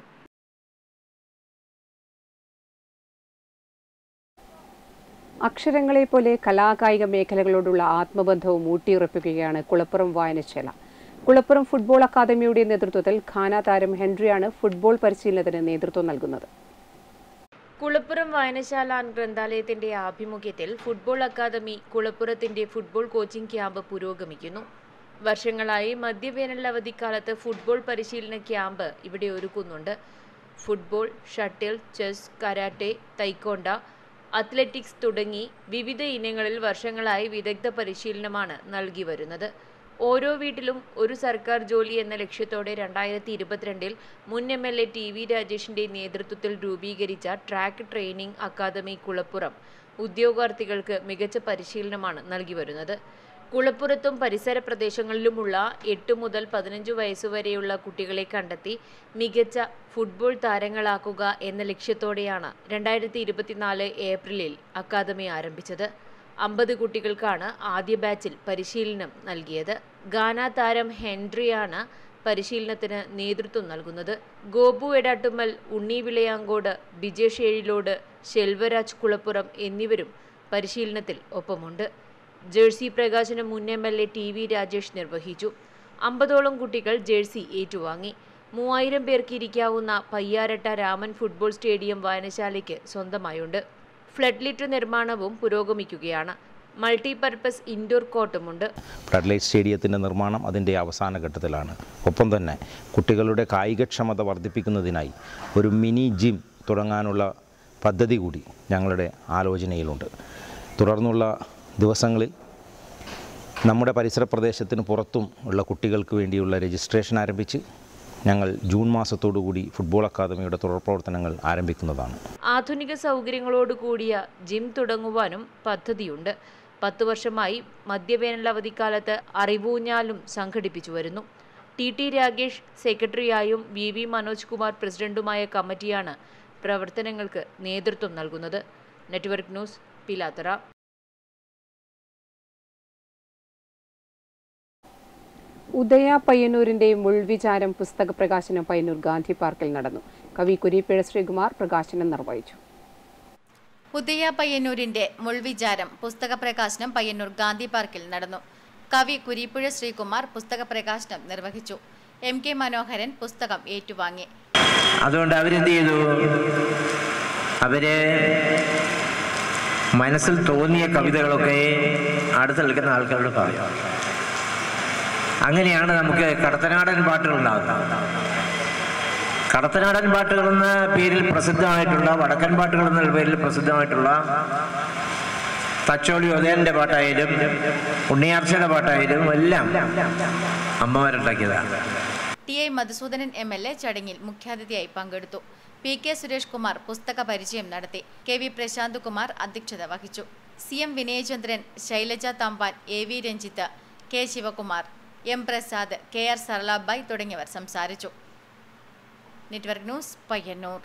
അക്ഷരങ്ങളെ പോലെ കലാകായിക മേഖലകളോടുള്ള ആത്മബന്ധവും ഊട്ടിയുറപ്പിക്കുകയാണ് കുളപ്പുറം വായനശാല കുളപ്പുറം ഫുട്ബോൾ അക്കാദമിയുടെ നേതൃത്വത്തിൽ ഖാന താരം ഹെൻറിയാണ് ഫുട്ബോൾ പരിശീലനത്തിന് നേതൃത്വം നൽകുന്നത് കുളപ്പുറം വായനശാല ഗ്രന്ഥാലയത്തിന്റെ ആഭിമുഖ്യത്തിൽ ഫുട്ബോൾ അക്കാദമി കുളപ്പുറത്തിന്റെ ഫുട്ബോൾ കോച്ചിംഗ് ക്യാമ്പ് പുരോഗമിക്കുന്നു വർഷങ്ങളായി മധ്യവേനൽ അവധിക്കാലത്ത് ഫുട്ബോൾ പരിശീലന ക്യാമ്പ് ഇവിടെ ഒരുക്കുന്നുണ്ട് football shuttle chess karate taekwondo athletics തുടങ്ങി വിവിധ ഇനങ്ങളിൽ വർഷങ്ങളായി വിദഗ്ധ പരിശീലനമാണ് നൽകി വരുന്നത് ഓരോ വീട്ടിലും ഒരു സർക്കാർ ജോലി എന്ന ലക്ഷ്യത്തോടെ രണ്ടായിരത്തി ഇരുപത്തിരണ്ടിൽ മുൻ M L A T V രാജേഷിന്റെ നേതൃത്വത്തിൽ രൂപീകരിച്ച ട്രാക്ക് ട്രെയിനിംഗ് അക്കാദമി കുളപ്പുറം ഉദ്യോഗാർത്ഥികൾക്ക് മികച്ച പരിശീലനമാണ് നൽകി വരുന്നത് കുളപ്പുറത്തും പരിസര പ്രദേശങ്ങളിലുമുള്ള എട്ട് മുതൽ പതിനഞ്ച് വയസ്സുവരെയുള്ള കുട്ടികളെ കണ്ടെത്തി മികച്ച ഫുട്ബോൾ താരങ്ങളാക്കുക എന്ന ലക്ഷ്യത്തോടെയാണ് രണ്ടായിരത്തി ഇരുപത്തിനാല് ഏപ്രിലിൽ അക്കാദമി ആരംഭിച്ചത് അമ്പത് കുട്ടികൾക്കാണ് ആദ്യ ബാച്ചിൽ പരിശീലനം നൽകിയത് ഗാന താരം ഹെൻറിയാണ് പരിശീലനത്തിന് നേതൃത്വം നൽകുന്നത് ഗോപു എടാട്ടുമ്മൽ ഉണ്ണി വിളയാങ്കോട് ബിജേഷ് ഏഴിലോട് ശെൽവരാജ് കുളപ്പുറം എന്നിവരും പരിശീലനത്തിൽ ഒപ്പമുണ്ട് ജേഴ്സി പ്രകാശനം മുൻ M L A T V Rajesh നിർവഹിച്ചു അമ്പതോളം കുട്ടികൾ ജേഴ്സി ഏറ്റുവാങ്ങി മൂവായിരം പേർക്ക് ഇരിക്കാവുന്ന പയ്യാരട്ട രാമൻ ഫുട്ബോൾ സ്റ്റേഡിയം വായനശാലയ്ക്ക് സ്വന്തമായുണ്ട് ഫ്ലഡ് ലിറ്റർ നിർമ്മാണവും പുരോഗമിക്കുകയാണ് മൾട്ടിപർപ്പസ് ഇൻഡോർ കോർട്ടുമുണ്ട് ഫ്ലഡ് ലൈറ്റ് സ്റ്റേഡിയത്തിൻ്റെ നിർമ്മാണം അതിൻ്റെ അവസാന ഘട്ടത്തിലാണ് ഒപ്പം തന്നെ കുട്ടികളുടെ കായികക്ഷമത വർദ്ധിപ്പിക്കുന്നതിനായി ഒരു മിനി ജിം തുടങ്ങാനുള്ള പദ്ധതി കൂടി ഞങ്ങളുടെ ആലോചനയിലുണ്ട് തുടർന്നുള്ള ദിവസങ്ങളിൽ നമ്മുടെ പരിസര പ്രദേശത്തിന് പുറത്തും ഉള്ള കുട്ടികൾക്ക് വേണ്ടിയുള്ള രജിസ്ട്രേഷൻ ആരംഭിച്ച് ഞങ്ങൾ ജൂൺ മാസത്തോടുകൂടി ഫുട്ബോൾ അക്കാദമിയുടെ തുടർ പ്രവർത്തനങ്ങൾ ആരംഭിക്കുന്നതാണ് ആധുനിക സൗകര്യങ്ങളോട് കൂടിയ ജിം തുടങ്ങുവാനും പദ്ധതിയുണ്ട് പത്തു വർഷമായി മധ്യവേനൽ അവധിക്കാലത്ത് അറിവൂഞ്ഞാലും സംഘടിപ്പിച്ചു വരുന്നു ടി ടി രാഗേഷ് സെക്രട്ടറിയായും വി വി മനോജ് കുമാർ പ്രസിഡന്റുമായ കമ്മിറ്റിയാണ് പ്രവർത്തനങ്ങൾക്ക് നേതൃത്വം നൽകുന്നത് നെറ്റ്വർക്ക് ന്യൂസ് പിലാത്തറ ഉദയ പയ്യന്നൂരിന്റെ മുൾവിചാരം പുസ്തക പ്രകാശനം പയ്യന്നൂർ ഗാന്ധി പാർക്കിൽ നടന്നു കവി കുരിപ്പിഴ ശ്രീകുമാർ പ്രകാശനം നിർവഹിച്ചു ഉദയ പയ്യന്നൂരിന്റെ മുൾവിചാരം പുസ്തക പ്രകാശനം പയ്യന്നൂർ ഗാന്ധി പാർക്കിൽ നടന്നു കവി കുരിപ്പുഴ ശ്രീകുമാർ പുസ്തക പ്രകാശനം നിർവഹിച്ചു എം കെ മനോഹരൻ പുസ്തകം ഏറ്റുവാങ്ങി അതുകൊണ്ട് അവരെന്ത് ചെയ്തു അവര് മനസ്സിൽ തോന്നിയ കവിതകളൊക്കെ അടുത്ത് നിൽക്കുന്ന ആൾക്കാരോട് പറയും അങ്ങനെയാണ് നമുക്ക് കടത്തനാടൻ പാട്ടുകൾ ഉണ്ടാകുന്നത് കടത്തനാടൻ പാട്ടുകൾ എന്ന പേരിൽ പ്രസിദ്ധമായിട്ടുള്ള വടക്കൻ പാട്ടുകൾ എന്ന പേരിൽ പ്രസിദ്ധമായിട്ടുള്ള തച്ചോളി ഉദയന്റെ പാട്ടായാലും ഉണ്ണിയാർച്ചയുടെ പാട്ടായാലും എല്ലാം അമ്മമാരുണ്ടാക്കിയതാണ് T I Madhusoodanan M L A ചടങ്ങിൽ മുഖ്യാതിഥിയായി പങ്കെടുത്തു പി കെ സുരേഷ് കുമാർ പുസ്തക പരിചയം നടത്തി കെ വി പ്രശാന്ത് കുമാർ അധ്യക്ഷത വഹിച്ചു C M Vinayachandran Shailaja Thampan A V Ranjith K Sivakumar M Prasad K R Sarlabai തുടങ്ങിയവർ സംസാരിച്ചു നെറ്റ്വർക്ക് ന്യൂസ് പയ്യന്നൂർ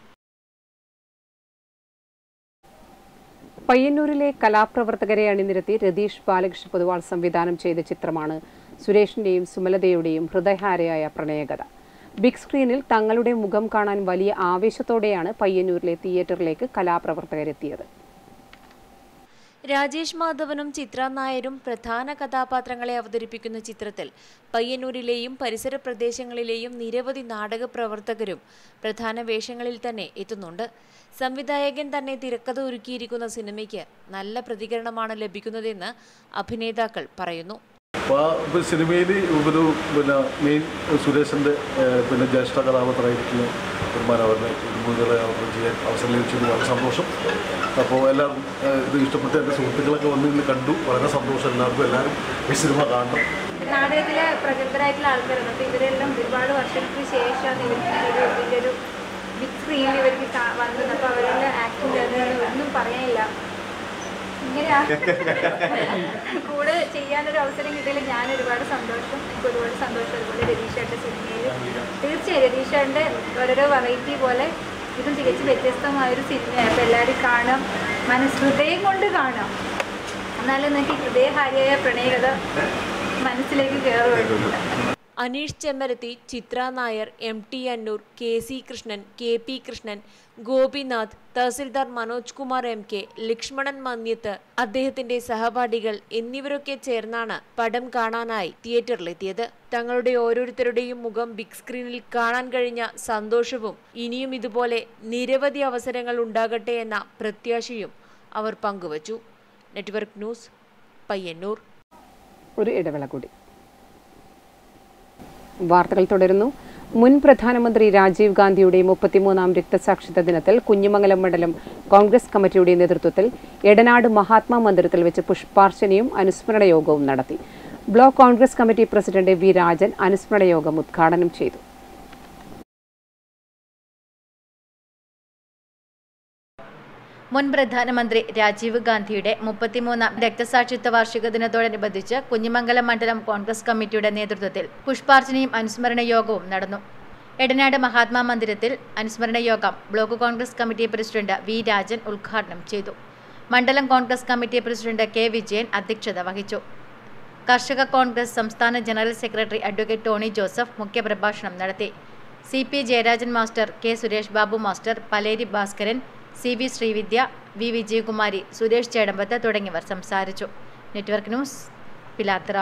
പയ്യന്നൂരിലെ കലാപ്രവർത്തകരെ അണിനിരത്തി രതീഷ് ബാലകൃഷ്ണ പൊതുവാൾ സംവിധാനം ചെയ്ത ചിത്രമാണ് സുരേഷിന്റെയും സുമലതയുടെയും ഹൃദയഹാരയായ പ്രണയകഥ ബിഗ് സ്ക്രീനിൽ തങ്ങളുടെ മുഖം കാണാൻ വലിയ ആവേശത്തോടെയാണ് പയ്യന്നൂരിലെ തിയേറ്ററിലേക്ക് കലാപ്രവർത്തകരെത്തിയത് രാജേഷ് മാധവനും ചിത്ര നായരും പ്രധാന കഥാപാത്രങ്ങളെ അവതരിപ്പിക്കുന്ന ചിത്രത്തിൽ പയ്യന്നൂരിലെയും പരിസര പ്രദേശങ്ങളിലെയും നിരവധി നാടക പ്രവർത്തകരും പ്രധാന വേഷങ്ങളിൽ തന്നെ എത്തുന്നുണ്ട് സംവിധായകൻ തന്നെ തിരക്കഥ ഒരുക്കിയിരിക്കുന്ന സിനിമയ്ക്ക് നല്ല പ്രതികരണമാണ് ലഭിക്കുന്നതെന്ന് അഭിനേതാക്കൾ പറയുന്നു അപ്പോൾ സിനിമയിൽ ഒരു പിന്നെ മെയിൻ സുരേഷിൻ്റെ പിന്നെ ജ്യേഷ്ഠ കഥാപാത്രമായിട്ടുള്ള ഒരു മനോഹരനെ മുതലെ അവതരണം ചെയ്യാൻ അവസരം ലഭിച്ചത് വളരെ സന്തോഷം അപ്പോൾ എല്ലാവർക്കും ഏഹ്, ഇത് ഇഷ്ടപ്പെട്ട എൻ്റെ സുഹൃത്തുക്കളൊക്കെ വന്ന് ഇന്ന് കണ്ടു വളരെ സന്തോഷം എല്ലാവർക്കും എല്ലാവരും ഈ സിനിമ കാണണം നാടകത്തിലെ പ്രഗത്ഭരായിട്ടുള്ള ആൾക്കാരാണ് അപ്പോൾ ഇവരെല്ലാം ഒരുപാട് വർഷങ്ങൾക്ക് ശേഷമാണ് ഇവർക്ക് ഒരു ഇതിൻ്റെ ഒരു ബിഗ് സ്ക്രീനിൽ ഇവർക്ക് കാ- വന്നത് അപ്പോൾ അവരെല്ലാം ആക്ടിങ് ചെയ്തത് ഒന്നും പറയാനില്ല ഇങ്ങനെയാ കൂടെ ചെയ്യാനൊരു അവസരം കിട്ടിയതിൽ ഞാൻ ഒരുപാട് സന്തോഷം എനിക്ക് ഒരുപാട് സന്തോഷം അതുപോലെ രതീഷേട്ടൻ്റെ സിനിമയിൽ തീർച്ചയായും രതീഷേട്ടൻ്റെ ഓരോരോ വെറൈറ്റി പോലെ ഇതും തികച്ചും വ്യത്യസ്തമായൊരു സിനിമയാണ് അപ്പോൾ എല്ലാവരും കാണാം മനസ്സ് ഹൃദയം കൊണ്ട് കാണാം എന്നാലും നിങ്ങൾക്ക് ഈ ഹൃദയഹാരിയായ പ്രണയകഥ മനസ്സിലേക്ക് കയറുമല്ലോ Aneesh Chemmarathi Chithra Nair M T Annur K C Krishnan K P Krishnan Gopinath tahsildar Manoj Kumar M K Lakshmanan Manyath അദ്ദേഹത്തിന്റെ സഹപാഠികൾ എന്നിവരൊക്കെ ചേർന്നാണ് പടം കാണാനായി തിയേറ്ററിലെത്തിയത് തങ്ങളുടെ ഓരോരുത്തരുടെയും മുഖം ബിഗ് സ്ക്രീനിൽ കാണാൻ കഴിഞ്ഞ സന്തോഷവും ഇനിയും ഇതുപോലെ നിരവധി അവസരങ്ങൾ ഉണ്ടാകട്ടെ എന്ന പ്രത്യാശയും അവർ പങ്കുവച്ചു നെറ്റ്വർക്ക് ന്യൂസ് പയ്യന്നൂർ ഒരു ഇടവേള കൂടി വാർത്തകൾ തുടരുന്നു മുൻ പ്രധാനമന്ത്രി രാജീവ് ഗാന്ധിയുടെ മുപ്പത്തിമൂന്നാം രക്തസാക്ഷിത്വ ദിനത്തിൽ കുഞ്ഞിമംഗലം മണ്ഡലം കോൺഗ്രസ് കമ്മിറ്റിയുടെ നേതൃത്വത്തിൽ എടനാട് മഹാത്മാ മന്ദിരത്തിൽ വെച്ച് പുഷ്പാർച്ചനയും അനുസ്മരണ യോഗവും നടത്തി block Congress committee president V Rajan അനുസ്മരണ യോഗം ഉദ്ഘാടനം ചെയ്തു മുൻ പ്രധാനമന്ത്രി രാജീവ് ഗാന്ധിയുടെ മുപ്പത്തിമൂന്നാം രക്തസാക്ഷിത്വ വാർഷിക ദിനത്തോടനുബന്ധിച്ച് കുഞ്ഞിമംഗലം മണ്ഡലം കോൺഗ്രസ് കമ്മിറ്റിയുടെ നേതൃത്വത്തിൽ പുഷ്പാർച്ചനയും അനുസ്മരണ യോഗവും നടന്നു എടനാട് മഹാത്മാ മന്ദിരത്തിൽ അനുസ്മരണ യോഗം block Congress committee president V Rajan ഉദ്ഘാടനം ചെയ്തു മണ്ഡലം Congress committee president K Vijayan അധ്യക്ഷത വഹിച്ചു കർഷക കോൺഗ്രസ് സംസ്ഥാന general secretary advocate Tony Joseph മുഖ്യപ്രഭാഷണം നടത്തി C P Jayarajan master K Suresh Babu master Paleri Bhaskaran C V Sreevidya V Vijayakumari Suresh Chedambath തുടങ്ങിയവർ സംസാരിച്ചു നെറ്റ്വർക്ക് ന്യൂസ് പിലാത്തറ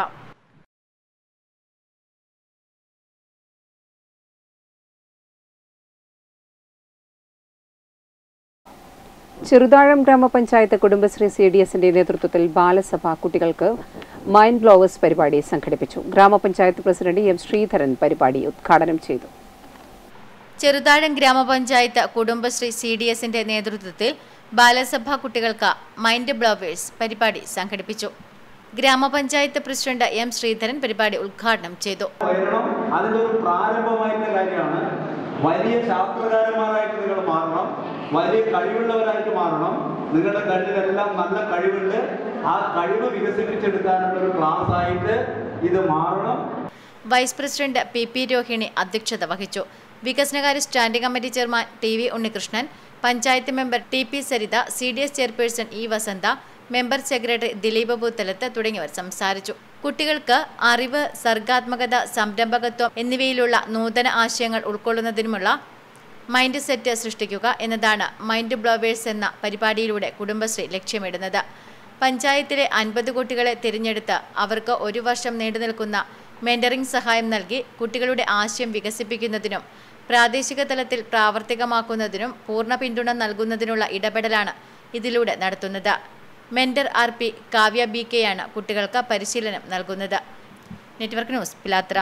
ചെറുതാഴം ഗ്രാമപഞ്ചായത്ത് കുടുംബശ്രീ സി ഡി എസിന്റെ നേതൃത്വത്തിൽ ബാലസഭ കുട്ടികൾക്ക് മൈൻഡ് ബ്ലോവേഴ്സ് പരിപാടി സംഘടിപ്പിച്ചു ഗ്രാമപഞ്ചായത്ത് പ്രസിഡന്റ് എം ശ്രീധരൻ പരിപാടി ഉദ്ഘാടനം ചെയ്തു ചെറുതാഴം ഗ്രാമപഞ്ചായത്ത് കുടുംബശ്രീ സി ഡി എസിന്റെ നേതൃത്വത്തിൽ ബാലസഭ കുട്ടികൾക്ക് മൈൻഡ് ബ്ലോവേഴ്സ് പരിപാടി സംഘടിപ്പിച്ചു ഗ്രാമപഞ്ചായത്ത് പ്രസിഡന്റ് എം ശ്രീധരൻ പരിപാടി ഉദ്ഘാടനം ചെയ്തു വരണം അതിൻ്റെ ഒരു പ്രാരംഭമായിട്ടുള്ള കാര്യമാണ് വലിയ ശാസ്ത്രകാരന്മാരായിട്ട് നിങ്ങൾ മാറണം വലിയ കഴിവുള്ളവരായിട്ട് മാറണം നിങ്ങളുടെ കണ്ണിലെല്ലാം നല്ല കഴിവുണ്ട് ആ കഴിവ് വികസിപ്പിച്ചെടുക്കാനുള്ള ഒരു ക്ലാസ് ആയിട്ട് ഇത് മാറണം vice president P P Rohini അധ്യക്ഷത വഹിച്ചു വികസനകാര്യ standing committee chairman T V Unnikrishnan panchayat member T P Saritha C D S chairperson E Vasantha member secretary Dileep Poothalath തുടങ്ങിയവർ സംസാരിച്ചു കുട്ടികൾക്ക് അറിവ് സർഗാത്മകത സംരംഭകത്വം എന്നിവയിലുള്ള നൂതന ആശയങ്ങൾ ഉൾക്കൊള്ളുന്നതിനുമുള്ള മൈൻഡ് സെറ്റ് സൃഷ്ടിക്കുക എന്നതാണ് മൈൻഡ് ബ്ലോവേഴ്സ് എന്ന പരിപാടിയിലൂടെ കുടുംബശ്രീ ലക്ഷ്യമിടുന്നത് പഞ്ചായത്തിലെ അൻപത് കുട്ടികളെ തിരഞ്ഞെടുത്ത് അവർക്ക് ഒരു വർഷം നീണ്ടുനിൽക്കുന്ന മെന്ററിംഗ് സഹായം നൽകി കുട്ടികളുടെ ആശയം വികസിപ്പിക്കുന്നതിനും പ്രാദേശിക തലത്തിൽ പ്രാവർത്തികമാക്കുന്നതിനും പൂർണ്ണ പിന്തുണ നൽകുന്നതിനുള്ള ഇടപെടലാണ് ഇതിലൂടെ നടത്തുന്നത് mentor R P Kavya B കെയാണ് കുട്ടികൾക്ക് പരിശീലനം നൽകുന്നത് നെറ്റ്വർക്ക് ന്യൂസ് പിലാത്ര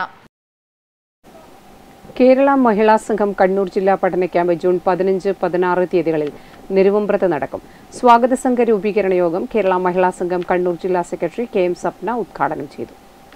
കേരള മഹിളാ സംഘം കണ്ണൂർ ജില്ലാ പഠന ക്യാമ്പ് ജൂൺ പതിനഞ്ച് പതിനാറ് തീയതികളിൽ നെരുവമ്പ്രത്ത് നടക്കും സ്വാഗത സംഘ രൂപീകരണ യോഗം കേരള മഹിളാ സംഘം കണ്ണൂർ ജില്ലാ സെക്രട്ടറി കെ എം സപ്ന ഉദ്ഘാടനം ചെയ്തു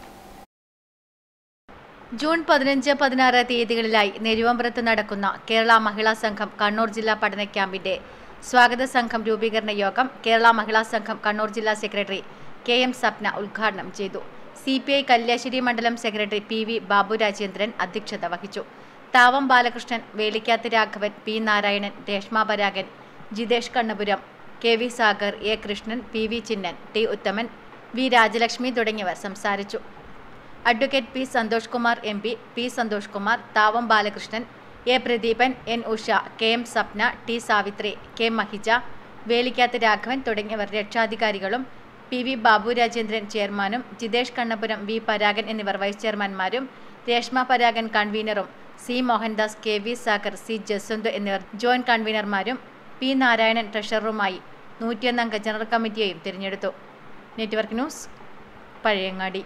ജൂൺ പതിനഞ്ച് പതിനാറ് തീയതികളിലായി നെരുവമ്പ്രത്ത് നടക്കുന്ന കേരള മഹിളാ സംഘം കണ്ണൂർ ജില്ലാ പഠന ക്യാമ്പിന്റെ സ്വാഗത സംഘം രൂപീകരണ യോഗം കേരള മഹിളാ സംഘം കണ്ണൂർ ജില്ലാ സെക്രട്ടറി കെ എം സപ്ന ഉദ്ഘാടനം ചെയ്തു സി പി ഐ കല്യാശ്ശേരി മണ്ഡലം secretary P V Babu Rajendran അധ്യക്ഷത വഹിച്ചു Thavam Balakrishnan Velikkath Raghavan P Narayanan Reshma Paragan Jithesh Kannapuram K V Sagar A Krishnan P V Chinnan T Uthaman V Rajalakshmi തുടങ്ങിയവർ സംസാരിച്ചു advocate P Santhosh Kumar M P P Santhosh Kumar Thavam Balakrishnan A Pradeepan N Usha K M Sapna T Savithri K Mahija Velikkath Raghavan തുടങ്ങിയവർ രക്ഷാധികാരികളും പി വി ബാബു രാജേന്ദ്രൻ ചെയർമാനും ജിതേഷ് കണ്ണപുരം വി പരാഗൻ എന്നിവർ വൈസ് ചെയർമാൻമാരും രേഷ്മ പരാഗൻ കൺവീനറും C Mohandas K V Sagar C Jaswanth എന്നിവർ ജോയിന്റ് കൺവീനർമാരും പി നാരായണൻ ട്രഷററുമായി നൂറ്റിയൊന്നംഗ ജനറൽ കമ്മിറ്റിയെയും തിരഞ്ഞെടുത്തു നെറ്റ്വർക്ക് ന്യൂസ് പഴയങ്ങാടി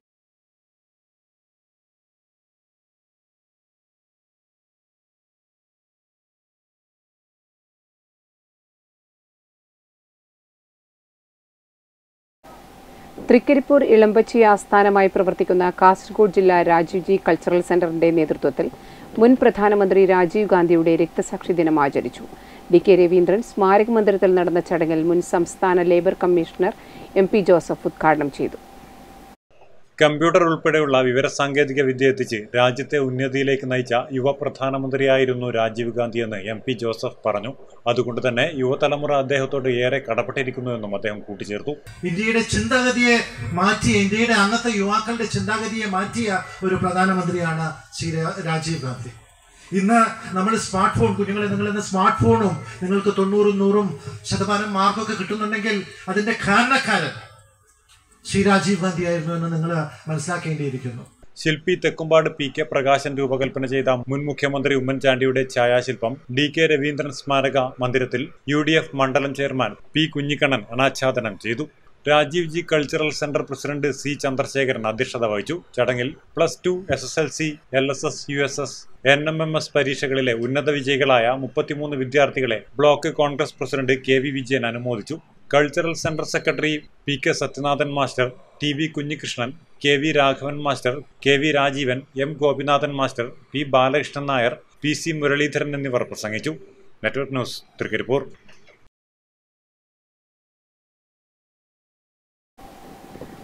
തൃക്കരിപ്പൂർ ഇളമ്പച്ചി ആസ്ഥാനമായി പ്രവർത്തിക്കുന്ന കാസർഗോഡ് ജില്ലാ രാജീവ് ജി കൾച്ചറൽ സെന്ററിന്റെ നേതൃത്വത്തിൽ മുൻ പ്രധാനമന്ത്രി രാജീവ് ഗാന്ധിയുടെ രക്തസാക്ഷി ദിനം ആചരിച്ചു ഡി കെ രവീന്ദ്രൻ സ്മാരക മന്ദിരത്തിൽ നടന്ന ചടങ്ങിൽ മുൻ സംസ്ഥാന labour commissioner M P Joseph ഉദ്ഘാടനം ചെയ്തു കമ്പ്യൂട്ടർ ഉൾപ്പെടെയുള്ള വിവരസാങ്കേതിക വിദ്യ എത്തിച്ച് രാജ്യത്തെ ഉന്നതിയിലേക്ക് നയിച്ച യുവ പ്രധാനമന്ത്രിയായിരുന്നു രാജീവ് ഗാന്ധി എന്ന് എം പി ജോസഫ് പറഞ്ഞു അതുകൊണ്ട് തന്നെ യുവതലമുറ അദ്ദേഹത്തോട് ഏറെ കടപ്പെട്ടിരിക്കുന്നുവെന്നും അദ്ദേഹം കൂട്ടിച്ചേർത്തു ഇന്ത്യയുടെ ചിന്താഗതിയെ മാറ്റിയ ഇന്ത്യയുടെ അന്നത്തെ യുവാക്കളുടെ ചിന്താഗതിയെ മാറ്റിയ ഒരു പ്രധാനമന്ത്രിയാണ് ശ്രീ രാ- രാജീവ് ഗാന്ധി ഇന്ന് നമ്മൾ സ്മാർട്ട് ഫോൺ കുഞ്ഞുങ്ങളെ നിങ്ങൾ ഇന്ന് സ്മാർട്ട് ഫോണും നിങ്ങൾക്ക് തൊണ്ണൂറും നൂറും ശതമാനം മാർക്കൊക്കെ കിട്ടുന്നുണ്ടെങ്കിൽ അതിന്റെ കാരണക്കാരൻ ശ്രീ രാജീവ് ഗാന്ധി ആയിരുന്നു എന്ന് നിങ്ങൾ മനസ്സിലാക്കേണ്ടിയിരിക്കുന്നു ശില്പി തെക്കുംപാട് പി കെ പ്രകാശൻ രൂപകൽപ്പന ചെയ്ത മുൻ മുഖ്യമന്ത്രി ഉമ്മൻചാണ്ടിയുടെ ഛായാശില്പം ഡി കെ രവീന്ദ്രൻ സ്മാരക മന്ദിരത്തിൽ യു ഡി എഫ് മണ്ഡലം ചെയർമാൻ പി കുഞ്ഞിക്കണ്ണൻ അനാച്ഛാദനം ചെയ്തു Rajiv ji cultural centre president C Chandrasekharan അധ്യക്ഷത വഹിച്ചു ചടങ്ങിൽ plus two S S L C L S S U S S N M M S പരീക്ഷകളിലെ ഉന്നത വിജയികളായ മുപ്പത്തിമൂന്ന് വിദ്യാർത്ഥികളെ block Congress president K V Vijayan അനുമോദിച്ചു cultural centre secretary P K Sathyanathan master T V Kunhikrishnan K V Raghavan master K V Rajeevan M Gopinathan master P Balakrishnan Nair P C Muraleedharan എന്നിവർ പ്രസംഗിച്ചു network news Trikaripur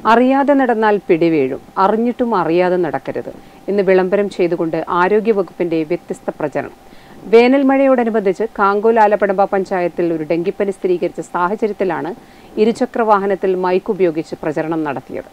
അറിയാതെ നടന്നാൽ പിടിവീഴും അറിഞ്ഞിട്ടും അറിയാതെ നടക്കരുത് എന്ന് വിളംബരം ചെയ്തുകൊണ്ട് ആരോഗ്യവകുപ്പിന്റെ വ്യത്യസ്ത പ്രചരണം വേനൽ മഴയോടനുബന്ധിച്ച് കാങ്കോൽ ആലപ്പടമ്പ പഞ്ചായത്തിൽ ഒരു ഡെങ്കിപ്പനി സ്ഥിരീകരിച്ച സാഹചര്യത്തിലാണ് ഇരുചക്ര വാഹനത്തിൽ മൈക്ക് ഉപയോഗിച്ച് പ്രചരണം നടത്തിയത്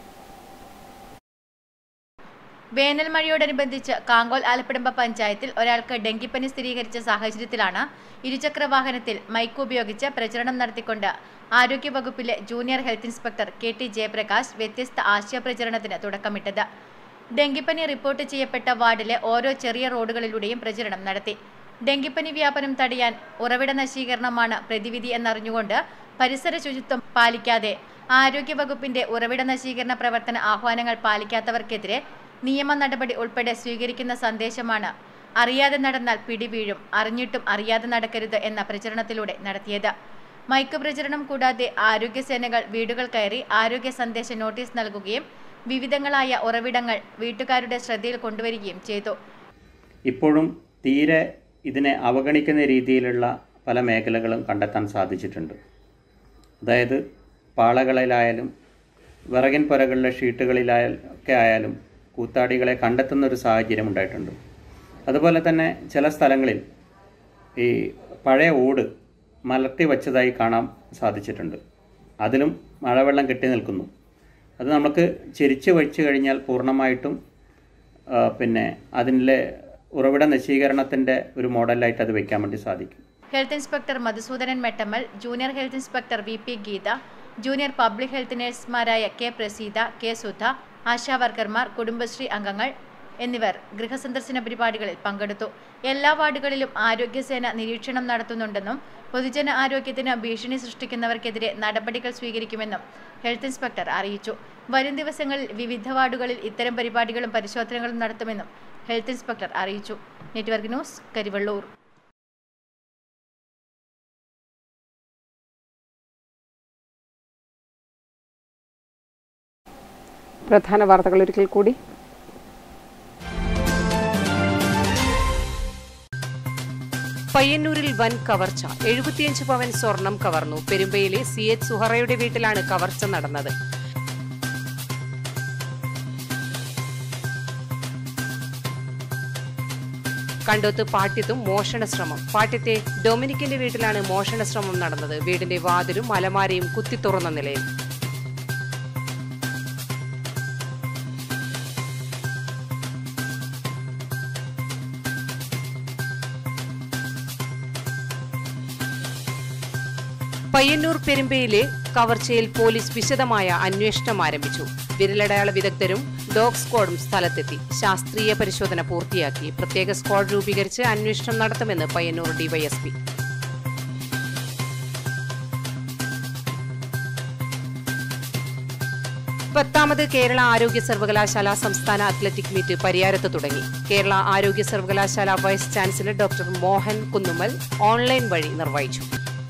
വേനൽ മഴയോടനുബന്ധിച്ച് കാങ്കോൽ ആലപ്പടമ്പ പഞ്ചായത്തിൽ ഒരാൾക്ക് ഡെങ്കിപ്പനി സ്ഥിരീകരിച്ച സാഹചര്യത്തിലാണ് ഇരുചക്ര വാഹനത്തിൽ മൈക്ക് ഉപയോഗിച്ച് പ്രചരണം നടത്തിക്കൊണ്ട് ആരോഗ്യവകുപ്പിലെ junior health inspector K T Jayaprakash വ്യത്യസ്ത ആശയ പ്രചരണത്തിന് തുടക്കമിട്ടത് ഡെങ്കിപ്പനി റിപ്പോർട്ട് ചെയ്യപ്പെട്ട വാർഡിലെ ഓരോ ചെറിയ റോഡുകളിലൂടെയും പ്രചരണം നടത്തി ഡെങ്കിപ്പനി വ്യാപനം തടയാൻ ഉറവിട നശീകരണമാണ് പ്രതിവിധി എന്നറിഞ്ഞുകൊണ്ട് പരിസര ശുചിത്വം പാലിക്കാതെ ആരോഗ്യവകുപ്പിന്റെ ഉറവിട നശീകരണ പ്രവർത്തന ആഹ്വാനങ്ങൾ പാലിക്കാത്തവർക്കെതിരെ നിയമ നടപടി ഉൾപ്പെടെ സ്വീകരിക്കുന്ന സന്ദേശമാണ് അറിയാതെ നടന്നാൽ പിടിവീഴും അറിഞ്ഞിട്ടും അറിയാതെ നടക്കരുത് എന്ന പ്രചരണത്തിലൂടെ നടത്തിയത് മൈക്ക് പ്രചരണം കൂടാതെ ആരോഗ്യസേനകൾ വീടുകൾ കയറി ആരോഗ്യ സന്ദേശ നോട്ടീസ് നൽകുകയും വിവിധങ്ങളായ ഉറവിടങ്ങൾ വീട്ടുകാരുടെ ശ്രദ്ധയിൽ കൊണ്ടുവരികയും ചെയ്തു ഇപ്പോഴും തീരെ ഇതിനെ അവഗണിക്കുന്ന രീതിയിലുള്ള പല മേഖലകളും കണ്ടെത്താൻ സാധിച്ചിട്ടുണ്ട് അതായത് പാളകളിലായാലും വിറകിൻ പുരകളിലെ ഷീറ്റുകളിലായാലും ഒക്കെ ആയാലും കൂത്താടികളെ കണ്ടെത്തുന്ന ഒരു സാഹചര്യം ഉണ്ടായിട്ടുണ്ട് അതുപോലെ തന്നെ ചില സ്ഥലങ്ങളിൽ ഈ പഴയ ഓട് മലർത്തി വച്ചതായി കാണാൻ സാധിച്ചിട്ടുണ്ട് അതിലും മഴവെള്ളം കെട്ടി നിൽക്കുന്നു അത് നമുക്ക് ചെരിച്ച് വെച്ച് കഴിഞ്ഞാൽ പൂർണ്ണമായിട്ടും ആ, പിന്നെ അതിലെ ഉറവിട നശീകരണത്തിൻ്റെ ഒരു മോഡലായിട്ട് അത് വയ്ക്കാൻ വേണ്ടി സാധിക്കും health inspector Madhusoodanan Mettammal junior health inspector V P Geetha junior public health നഴ്സുമാരായ കെ പ്രസീത കെ സുധ ആശാ വർക്കർമാർ കുടുംബശ്രീ അംഗങ്ങൾ എന്നിവർ ഗൃഹസന്ദർശന പരിപാടികളിൽ പങ്കെടുത്തു എല്ലാ വാർഡുകളിലും ആരോഗ്യസേന നിരീക്ഷണം നടത്തുന്നുണ്ടെന്നും പൊതുജന ആരോഗ്യത്തിന് ഭീഷണി സൃഷ്ടിക്കുന്നവർക്കെതിരെ നടപടികൾ സ്വീകരിക്കുമെന്നും ഹെൽത്ത് ഇൻസ്പെക്ടർ അറിയിച്ചു വരും ദിവസങ്ങളിൽ വിവിധ വാർഡുകളിൽ ഇത്തരം പരിപാടികളും പരിശോധനകളും നടത്തുമെന്നും ഹെൽത്ത് ഇൻസ്പെക്ടർ അറിയിച്ചു നെറ്റ്വർക്ക് ന്യൂസ് കരിവള്ളൂർ പ്രധാന വാർത്തകൾ ഒരിക്കൽ കൂടി പയ്യന്നൂരിൽ വൻ കവർച്ച എഴുപത്തിയഞ്ച് പവൻ സ്വർണം കവർന്നു പെരുമ്പയിലെ സി എച്ച് സുഹറയുടെ വീട്ടിലാണ് കവർച്ച നടന്നത് കണ്ടോത്ത് പാട്യത്തും മോഷണ ശ്രമം പാട്യത്തെ ഡൊമിനിക്കിന്റെ വീട്ടിലാണ് മോഷണ ശ്രമം നടന്നത് വീടിന്റെ വാതിലും അലമാരയും കുത്തി തുറന്ന നിലയിൽ പയ്യന്നൂർ പെരുമ്പയിലെ കവർച്ചയിൽ പോലീസ് വിശദമായ അന്വേഷണം ആരംഭിച്ചു വിരലടയാള വിദഗ്ധരും ഡോഗ് സ്ക്വാഡും സ്ഥലത്തെത്തി ശാസ്ത്രീയ പരിശോധന പൂർത്തിയാക്കി പ്രത്യേക സ്ക്വാഡ് രൂപീകരിച്ച് അന്വേഷണം നടത്തുമെന്ന് പയ്യന്നൂർ ഡിവൈഎസ്പി പത്താമത് കേരള ആരോഗ്യ സർവകലാശാല സംസ്ഥാന അത്ലറ്റിക് മീറ്റ് പരിയാരത്ത് തുടങ്ങി കേരള ആരോഗ്യ സർവകലാശാല vice chancellor doctor Mohan Kunnummal online വഴി നിർവഹിച്ചു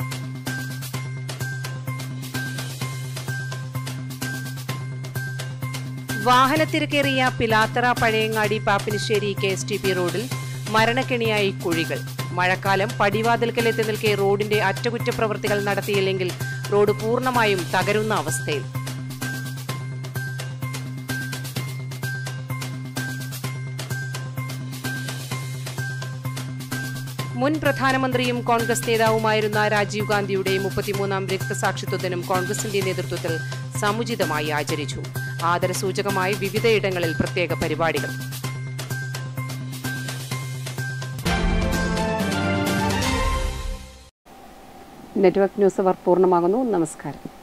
വാഹനത്തിരക്കേറിയ Pilathara Pazhayangadi Pappinisseri K S T P റോഡിൽ മരണക്കെണിയായി കുഴികൾ മഴക്കാലം പടിവാതിൽക്കലെത്തി നിൽക്കെ റോഡിന്റെ അറ്റകുറ്റപ്രവൃത്തികൾ നടത്തിയില്ലെങ്കിൽ റോഡ് പൂർണ്ണമായും തകരുന്ന അവസ്ഥയിൽ മുൻ പ്രധാനമന്ത്രിയും കോൺഗ്രസ് നേതാവുമായിരുന്ന രാജീവ് ഗാന്ധിയുടെ മുപ്പത്തിമൂന്നാം രക്തസാക്ഷിത്വ ദിനം കോൺഗ്രസിന്റെ നേതൃത്വത്തിൽ സമുചിതമായി ആചരിച്ചു ആദരസൂചകമായി വിവിധയിടങ്ങളിൽ പ്രത്യേക പരിപാടികൾ നെറ്റ്വർക്ക് ന്യൂസ് അവർ പൂർണ്ണമാകുന്നു നമസ്കാരം